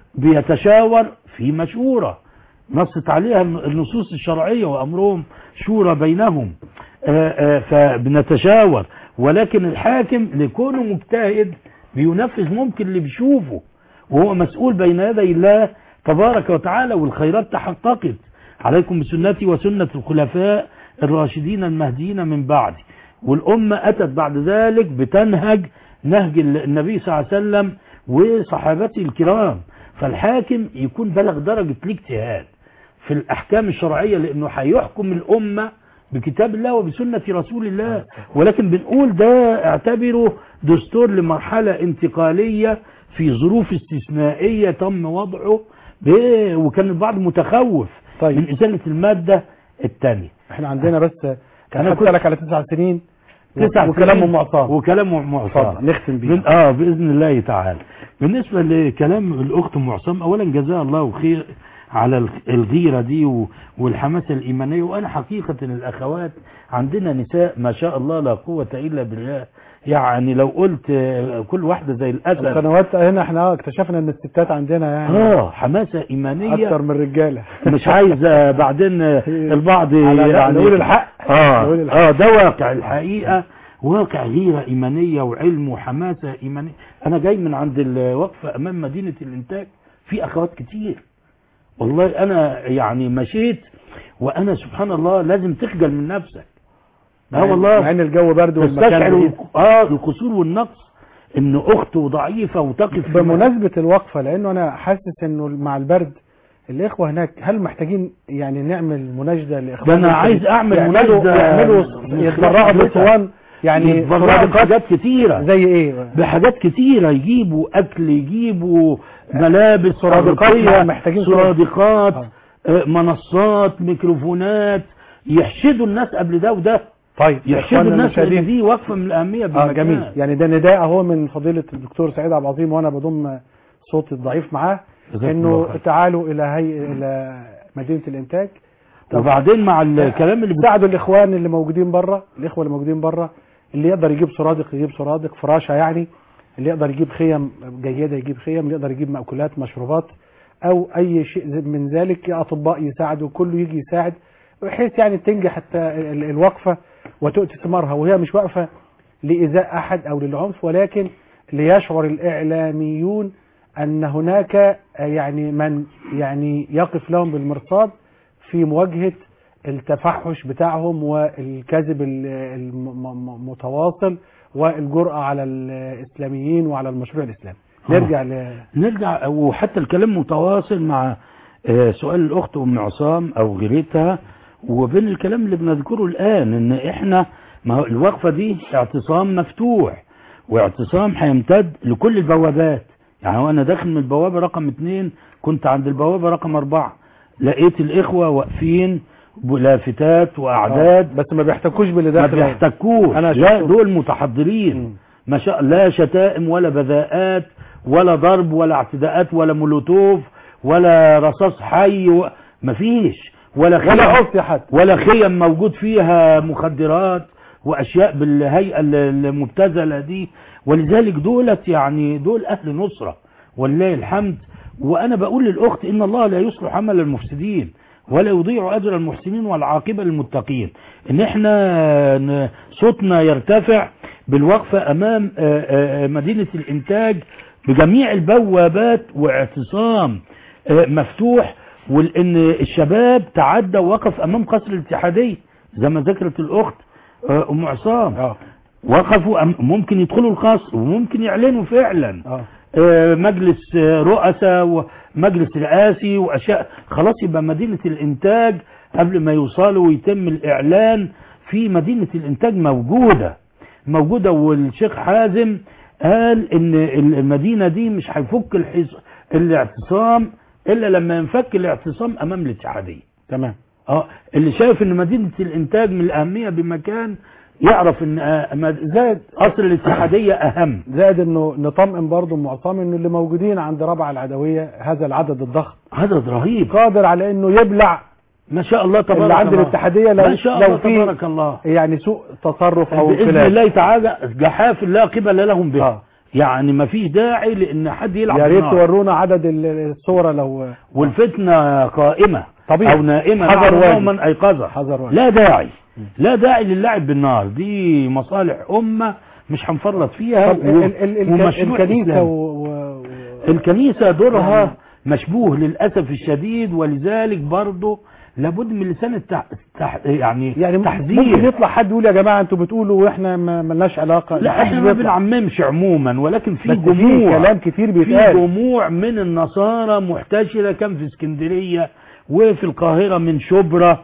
بيتشاور في مشورة نصت عليها النصوص الشرعية وامرهم شورى بينهم آه، آه، فبنتشاور ولكن الحاكم لكونه مجتهد بينفذ ممكن اللي بيشوفه وهو مسؤول بين يدي الله تبارك وتعالى والخيرات تحققت عليكم بسنتي وسنة الخلفاء الراشدين المهديين من بعدي والأمة أتت بعد ذلك بتنهج نهج النبي صلى الله عليه وسلم وصحابته الكرام فالحاكم يكون بلغ درجة الاجتهاد في الأحكام الشرعية لأنه هيحكم الأمة بكتاب الله وبسنة رسول الله ولكن بنقول ده اعتبره دستور لمرحلة انتقالية في ظروف استثنائية تم وضعه ب- وكان البعض متخوف طيب. من إزالة المادة الثانية احنا عندنا بس أنا انا كنت- كنت لك على تسع سنين تسع وكلام سنين ام عصام وكلام ام عصام اتفضل، نختم بيه. بن- اه باذن الله تعالى بالنسبه لكلام الاخت ام عصام اولا جزاها الله خير على الغ- الغيره دي و- والحماسه الايمانيه وانا حقيقه الاخوات عندنا نساء ما شاء الله لا قوه الا بالله يعني لو قلت آه، كل واحده زي الاسد سنوات هنا احنا اكتشفنا ان الستات عندنا يعني اه حماسه ايمانيه اكتر من الرجاله مش عايز آه، بعدين آه، البعض على- يعني نقول الحق اه نقول الحق. اه ده واقع الحقيقه واقع غيره ايمانيه وعلم وحماسه ايمانيه انا جاي من عند الوقفه امام مدينه الانتاج في اخوات كتير والله انا يعني مشيت وانا سبحان الله لازم تخجل من نفسك اه مع والله ان الجو برد والمكان تستشعر بعيد. اه القصور والنقص ان اخته ضعيفه وتقف في بمناسبة الوقفة لانه انا حاسس انه مع البرد الاخوة هناك هل محتاجين يعني نعمل مناشدة ده لاخواننا انا عايز اعمل يعملوا مناسبه يعملوا يتبرعوا بالصوان يعني يتبرعوا صناديقات بحاجات كتيره زي ايه بحاجات كتيرة يجيبوا أكل يجيبوا ملابس سرادقات أغطية، محتاجين سرادقات آه. آه، منصات ميكروفونات يحشدوا الناس قبل ده وده طيب يا يحشدوا إخواننا الناس لأن المشاهدين. دي وقفة من الأهمية اه بالمكان. جميل يعني ده نداء اهو من فضيلة الدكتور سعيد عبد العظيم وانا بضم صوتي الضعيف معاه جزاكم الله انه خير. تعالوا الى هي الى مدينة الانتاج وبعدين مع الكلام اللي بت... ساعدوا الاخوان اللي موجودين بره الاخوه اللي موجودين بره اللي يقدر يجيب سرادق يجيب سرادق فراشه يعني اللي يقدر يجيب خيم جيده يجيب خيم اللي يقدر يجيب مأكولات مشروبات او اي شيء من ذلك يا اطباء يساعدوا كله يجي يساعد بحيث يعني تنجح حتى ال- الوقفه وتؤتي ثمارها وهي مش واقفه لايذاء احد او للعنف ولكن ليشعر الاعلاميون ان هناك آه، يعني من يعني يقف لهم بالمرصاد في مواجهه التفحش بتاعهم والكذب ال- الم- م- متواصل والجرأة على الإسلاميين وعلى المشروع الإسلامي نرجع ل نرجع وحتى الكلام متواصل مع آه، سؤال الأخت أم عصام أو غيرتها وبين الكلام اللي بنذكره الآن إن إحنا ما هو الوقفة دي اعتصام مفتوح واعتصام هيمتد لكل البوابات يعني وأنا داخل من البوابة رقم اتنين كنت عند البوابة رقم أربعة لقيت الإخوة واقفين بلافتات وأعداد بس ما بيحتكوش باللي ما داخل بيحتكوش أنا لا شفته. دول متحضرين ما شاء لا شتائم ولا بذاءات ولا ضرب ولا اعتداءات ولا مولوتوف ولا رصاص حي و... مفيش ولا خيم ولا عصي حتى ولا خيم موجود فيها مخدرات واشياء بالهيئه ال- المبتذله دي ولذلك دولت يعني دول اهل نصره ولله الحمد وانا بقول للاخت ان الله لا يصلح عمل المفسدين ولا يضيع اجر المحسنين والعاقبه للمتقين ان احنا ن- صوتنا يرتفع بالوقفة أمام آه، آه، مدينة الإنتاج بجميع البوابات واعتصام آه، مفتوح وإن الشباب تعدى ووقف أمام قصر الاتحادية زي ما ذكرت الأخت آه، أم عصام اه وقفوا أم- ممكن يدخلوا القصر وممكن يعلنوا فعلا اه آه، مجلس آه، رؤساء ومجلس رئاسي واشياء خلاص يبقى مدينه الانتاج قبل ما يوصلوا ويتم الاعلان في مدينه الانتاج موجوده موجوده والشيخ حازم قال ان المدينه دي مش هيفك الحص- الاعتصام الا لما ينفك الاعتصام امام الاتحاديه تمام اه اللي شايف ان مدينه الانتاج من الاهميه بمكان يعرف ان آه، مد- زائد قصر الاتحاديه اهم زائد انه نطمئن برضه معصم انه اللي موجودين عند رابعه العدويه هذا العدد الضخم عدد رهيب قادر على انه يبلع ما شاء الله تبارك اللي عند الله الاتحاديه لو ما شاء لو الله في تبارك الله يعني سوء تصرف او باذن خلاف الله تعالى جحاف لا قبل لهم به آه. يعني ما فيش داعي لان حد يلعب يا ريت بالنار. تورونا عدد ال- الصوره لو والفتنه قائمه طبيعي. او نائمه حذر نعم واجب. يوما ايقظه حذر واجب. لا داعي لا داعي للعب بالنار دي مصالح امه مش هنفرط فيها طب و- ال- ال- ال- ومشروع الكنيسه إسلامي. و... و... الكنيسة دورها يعني- مشبوه للأسف الشديد ولذلك برضه لابد من لسان التح... تح... يعني, يعني ممكن تحذير يطلع حد يقول يا جماعه انتوا بتقولوا واحنا ما ملناش علاقه لا محدش احنا ما بيطلع. بنعممش عموما ولكن في بس في جموع كلام كتير في بيتقال جموع من النصارى محتشرة كان في اسكندرية وفي القاهرة من شبرا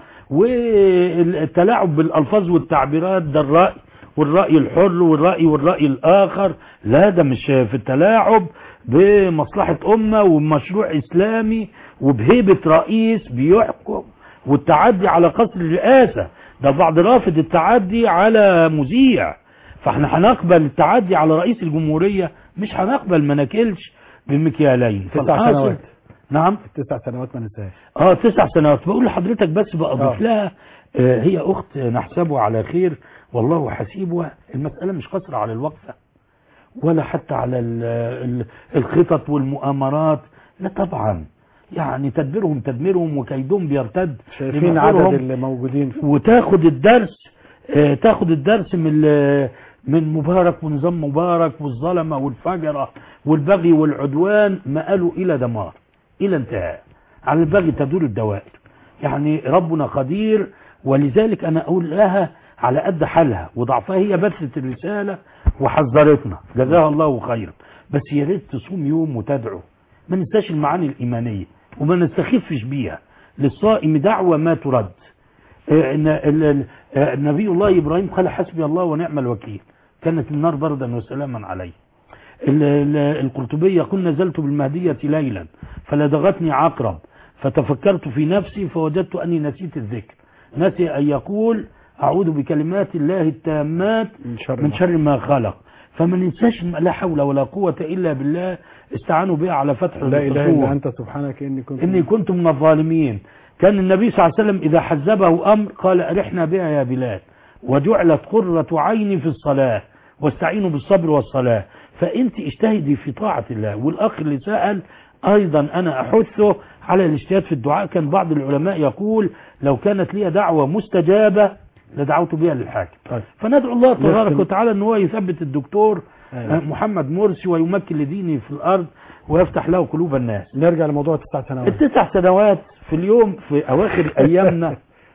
والتلاعب بالألفاظ والتعبيرات ده الرأي والرأي الحر والرأي والرأي الآخر لا ده مش في التلاعب بمصلحة أمة ومشروع إسلامي وبهيبة رئيس بيحكم والتعدي على قصر الرئاسة ده بعض رافض التعدي على مذيع فاحنا هنقبل التعدي على رئيس الجمهورية مش هنقبل ما ناكلش بمكيالين تسع فالحاصل- سنوات نعم تسع سنوات ما ننساهاش اه تسع سنوات بقول لحضرتك بس بأضيف آه. لها آه هي أخت نحسبها على خير والله حسيبها المسألة مش قصر على الوقفة ولا حتى على ال- ال- الخطط والمؤامرات لا طبعا يعني تدبيرهم تدميرهم وكيدهم بيرتد شايفين لمأمورهم. عدد اللي موجودين في وتاخد الدرس آه، تاخد الدرس من ال- من مبارك ونظام مبارك والظلمه والفجره والبغي والعدوان ما قالوا الى دمار الى انتهاء على البغي تدور الدوائر يعني ربنا قدير ولذلك انا اقول لها على قد حالها وضعفها هي بثت الرساله وحذرتنا جزاها الله خيرا بس يا ريت تصوم يوم وتدعو ما ننساش المعاني الايمانيه وما نستخفش بيها للصائم دعوه ما ترد آه، إن ال- ال- آه، نبي الله إبراهيم قال حسبي الله ونعم الوكيل كانت النار بردا وسلاما عليه ال- ال- القرطبي يقول نزلت بالمهدية ليلا فلدغتني عقرب فتفكرت في نفسي فوجدت أني نسيت الذكر نسي أن يقول أعوذ بكلمات الله التامات من شر من ما شر ما خلق فما ننساش لا حول ولا قوة إلا بالله استعانوا بها على فتح لا اله الصدور. الا انت سبحانك اني كنت إني كنت من الظالمين كان النبي صلى الله عليه وسلم إذا حزبه أمر قال أرحنا بها يا بلال وجعلت قرة عيني في الصلاة واستعينوا بالصبر والصلاة فأنت اجتهدي في طاعة الله والأخ اللي سأل أيضا أنا أحثه على الاجتهاد في الدعاء كان بعض العلماء يقول لو كانت لي دعوة مستجابة لدعوت بها للحاكم طيب. فندعو الله تبارك نختم. وتعالى ان هو يثبت الدكتور أيوة. آه، محمد مرسي ويمكن لدينه في الأرض ويفتح له قلوب الناس نرجع لموضوع التسع سنوات التسع سنوات في اليوم في أواخر أيامنا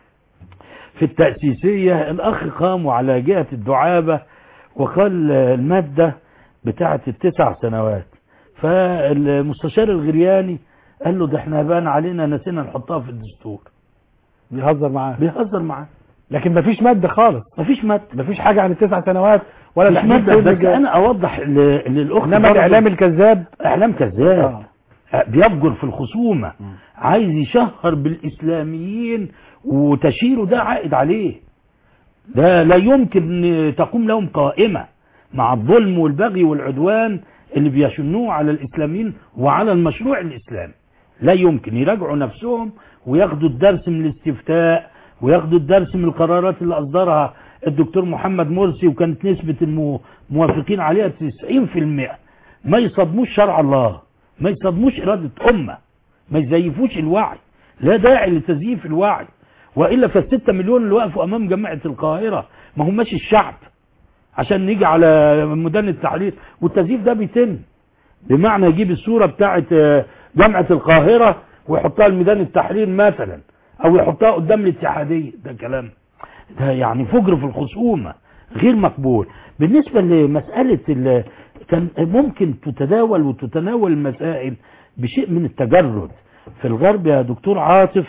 في التأسيسية الأخ قام على جهة الدعابة وقال المادة بتاعة التسع سنوات فالمستشار الغرياني قال له ده احنا بان علينا نسينا نحطها في الدستور بيهزر معاه بيهزر معاه لكن مفيش ماده خالص مفيش مادة مفيش حاجه عن التسع سنوات ولا مش تحديد مادة بس سن أنا أوضح ل- للأخت انما برضه- الاعلام الكذاب إعلام كذاب آه. بيفجر في الخصومة عايز يشهر بالإسلاميين وتشيره ده عائد عليه ده لا يمكن أن تقوم لهم قائمة مع الظلم والبغي والعدوان اللي بيشنوه على الإسلاميين وعلى المشروع الإسلامي لا يمكن يراجعوا نفسهم وياخدوا الدرس من الاستفتاء وياخدوا الدرس من القرارات اللي أصدرها الدكتور محمد مرسي وكانت نسبة الموافقين عليها 90% ما يصدموش شرع الله ما يصدموش إرادة أمة ما يزيفوش الوعي لا داعي لتزييف الوعي وإلا فالستة مليون اللي وقفوا أمام جامعة القاهرة ما هماش الشعب عشان نيجي على ميدان التحرير والتزييف ده بيتم بمعنى يجيب الصورة بتاعت آه، جامعة القاهرة ويحطها لميدان التحرير مثلا او يحطها قدام الاتحادية ده كلام ده يعني فجر في الخصومة غير مقبول بالنسبة لمسألة ال- كان ممكن تتداول وتتناول المسائل بشيء من التجرد في الغرب يا دكتور عاطف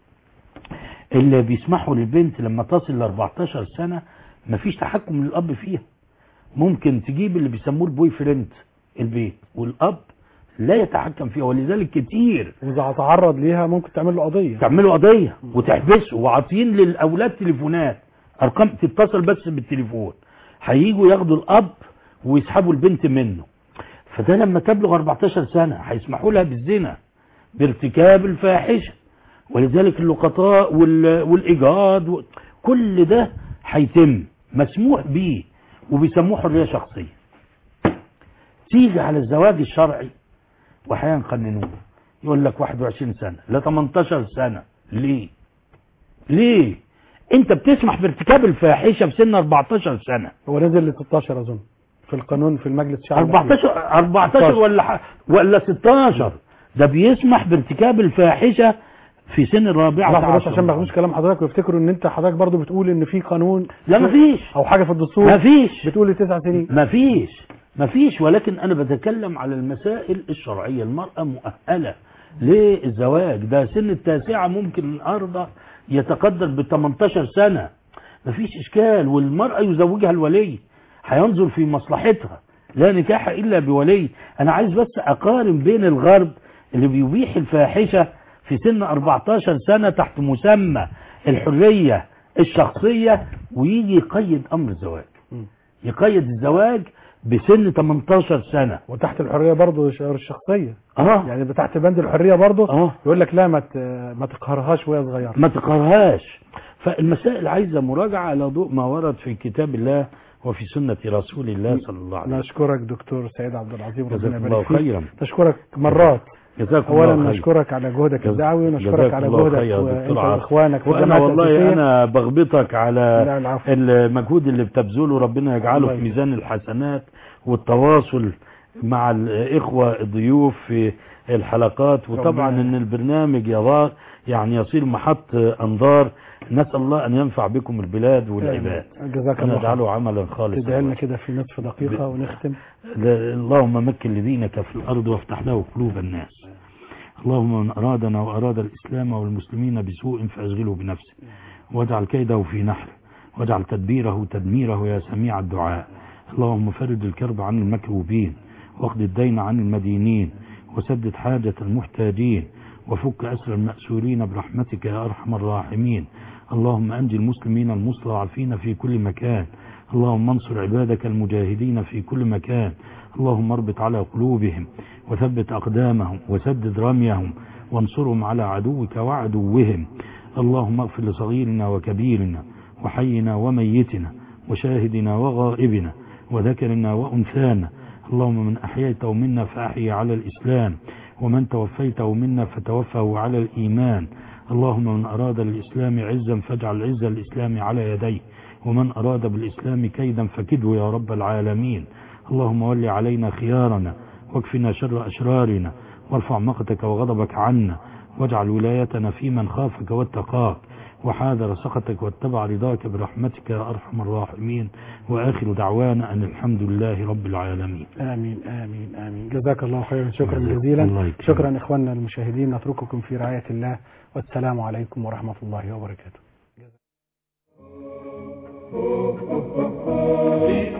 اللي بيسمحوا للبنت لما تصل ل 14 سنة مفيش تحكم للأب فيها ممكن تجيب اللي بيسموه البوي فريند البيت والأب لا يتحكم فيها ولذلك كتير واذا تعرض ليها ممكن تعمل له قضيه تعملوا قضية وتحبسه وعاطين للأولاد تليفونات أرقام تتصل بس بالتليفون هيجوا ياخدوا الأب ويسحبوا البنت منه فده لما تبلغ 14 سنة هيسمحوا لها بالزنا بارتكاب الفاحشة ولذلك اللقطاء وال- والإيجاد و- كل ده هيتم مسموح بيه وبيسموه حرية شخصية تيجي على الزواج الشرعي واحيانا قننوه يقول لك 21 سنة لا 18 سنة ليه ليه انت بتسمح بارتكاب الفاحشة في سن 14 سنة هو نزل ل 16 اظن في القانون في المجلس الشعبي 14 14 ولا ح- ولا 16 ده بيسمح بارتكاب الفاحشة في سن الرابعة لحظه بس عشر. عشان ما ياخدوش كلام حضرتك ويفتكروا ان انت حضرتك برضو بتقول ان في قانون لا مفيش او حاجه في الدستور مفيش بتقول لي تسع سنين مفيش مفيش ولكن انا بتكلم على المسائل الشرعية المرأة مؤهلة للزواج ده سن التاسعة ممكن النهارده يتقدر ب 18 سنة مفيش اشكال والمرأة يزوجها الولي هينظر في مصلحتها لا نكاح الا بولي انا عايز بس اقارن بين الغرب اللي بيبيح الفاحشة في سن 14 سنة تحت مسمى الحرية الشخصية ويجي يقيد امر الزواج يقيد الزواج بسن 18 سنة وتحت الحريه برضو الش- الشخصيه اه يعني ده تحت بند الحريه برضو اه يقول لك لا ما ت- ما تقهرهاش وهي صغيره ما تقرهاش فالمسائل عايزة مراجعة على ضوء ما ورد في كتاب الله وفي سنة رسول الله صلى الله عليه وسلم نشكرك دكتور سيد عبد العظيم جزاك ربنا الله يبارك فيك خيرا نشكرك مرات جزاك اولا الله خيرا نشكرك على جهدك جز- الدعوي ونشكرك جزاك على الله جهدك خير يا وانت دكتور عاطف. واخوانك في وانا الجامعات والله الأساسية. انا بغبطك على لا العفو المجهود اللي بتبذله ربنا يجعله الله في يبارك. ميزان الحسنات والتواصل مع الإخوة الضيوف في الحلقات وطبعا ربنا- ان البرنامج يضاء يعني يصير محط انظار نسأل الله ان ينفع بكم البلاد والعباد جزاك أن الله خير يجعله عملا خالصا تدعي لنا كده في نصف دقيقة ونختم لا- اللهم مكن لدينك في الأرض وافتح له قلوب الناس اللهم من أرادنا وأراد الإسلام والمسلمين بسوء فأشغله بنفسه واجعل كيده في نحره واجعل تدبيره تدميره يا سميع الدعاء اللهم فرج الكرب عن المكروبين واقض الدين عن المدينين وسدد حاجة المحتاجين وفك أسر المأسورين برحمتك يا أرحم الراحمين اللهم أنجي المسلمين المستضعفين في كل مكان اللهم انصر عبادك المجاهدين في كل مكان اللهم اربط على قلوبهم وثبت أقدامهم وسدد رميهم وانصرهم على عدوك وعدوهم اللهم اغفر لصغيرنا وكبيرنا وحينا وميتنا وشاهدنا وغائبنا وذكرنا وأنثانا اللهم من أحييته منا فأحيي على الإسلام ومن توفيته منا فتوفه على الإيمان اللهم من أراد الإسلام عزا فاجعل عز الإسلام على يديه ومن أراد بالإسلام كيدا فكده يا رب العالمين اللهم ول علينا خيارنا واكفنا شر أشرارنا وارفع مقتك وغضبك عنا واجعل ولايتنا في من خافك واتقاك وحاذر سخطك واتبع رضاك برحمتك يا أرحم الراحمين وآخر دعوانا أن الحمد لله رب العالمين آمين آمين آمين جزاك الله خيرا شكرا جزاك جزيلا الله يكرمك. شكرا إخواننا المشاهدين نترككم في رعاية الله والسلام عليكم ورحمة الله وبركاته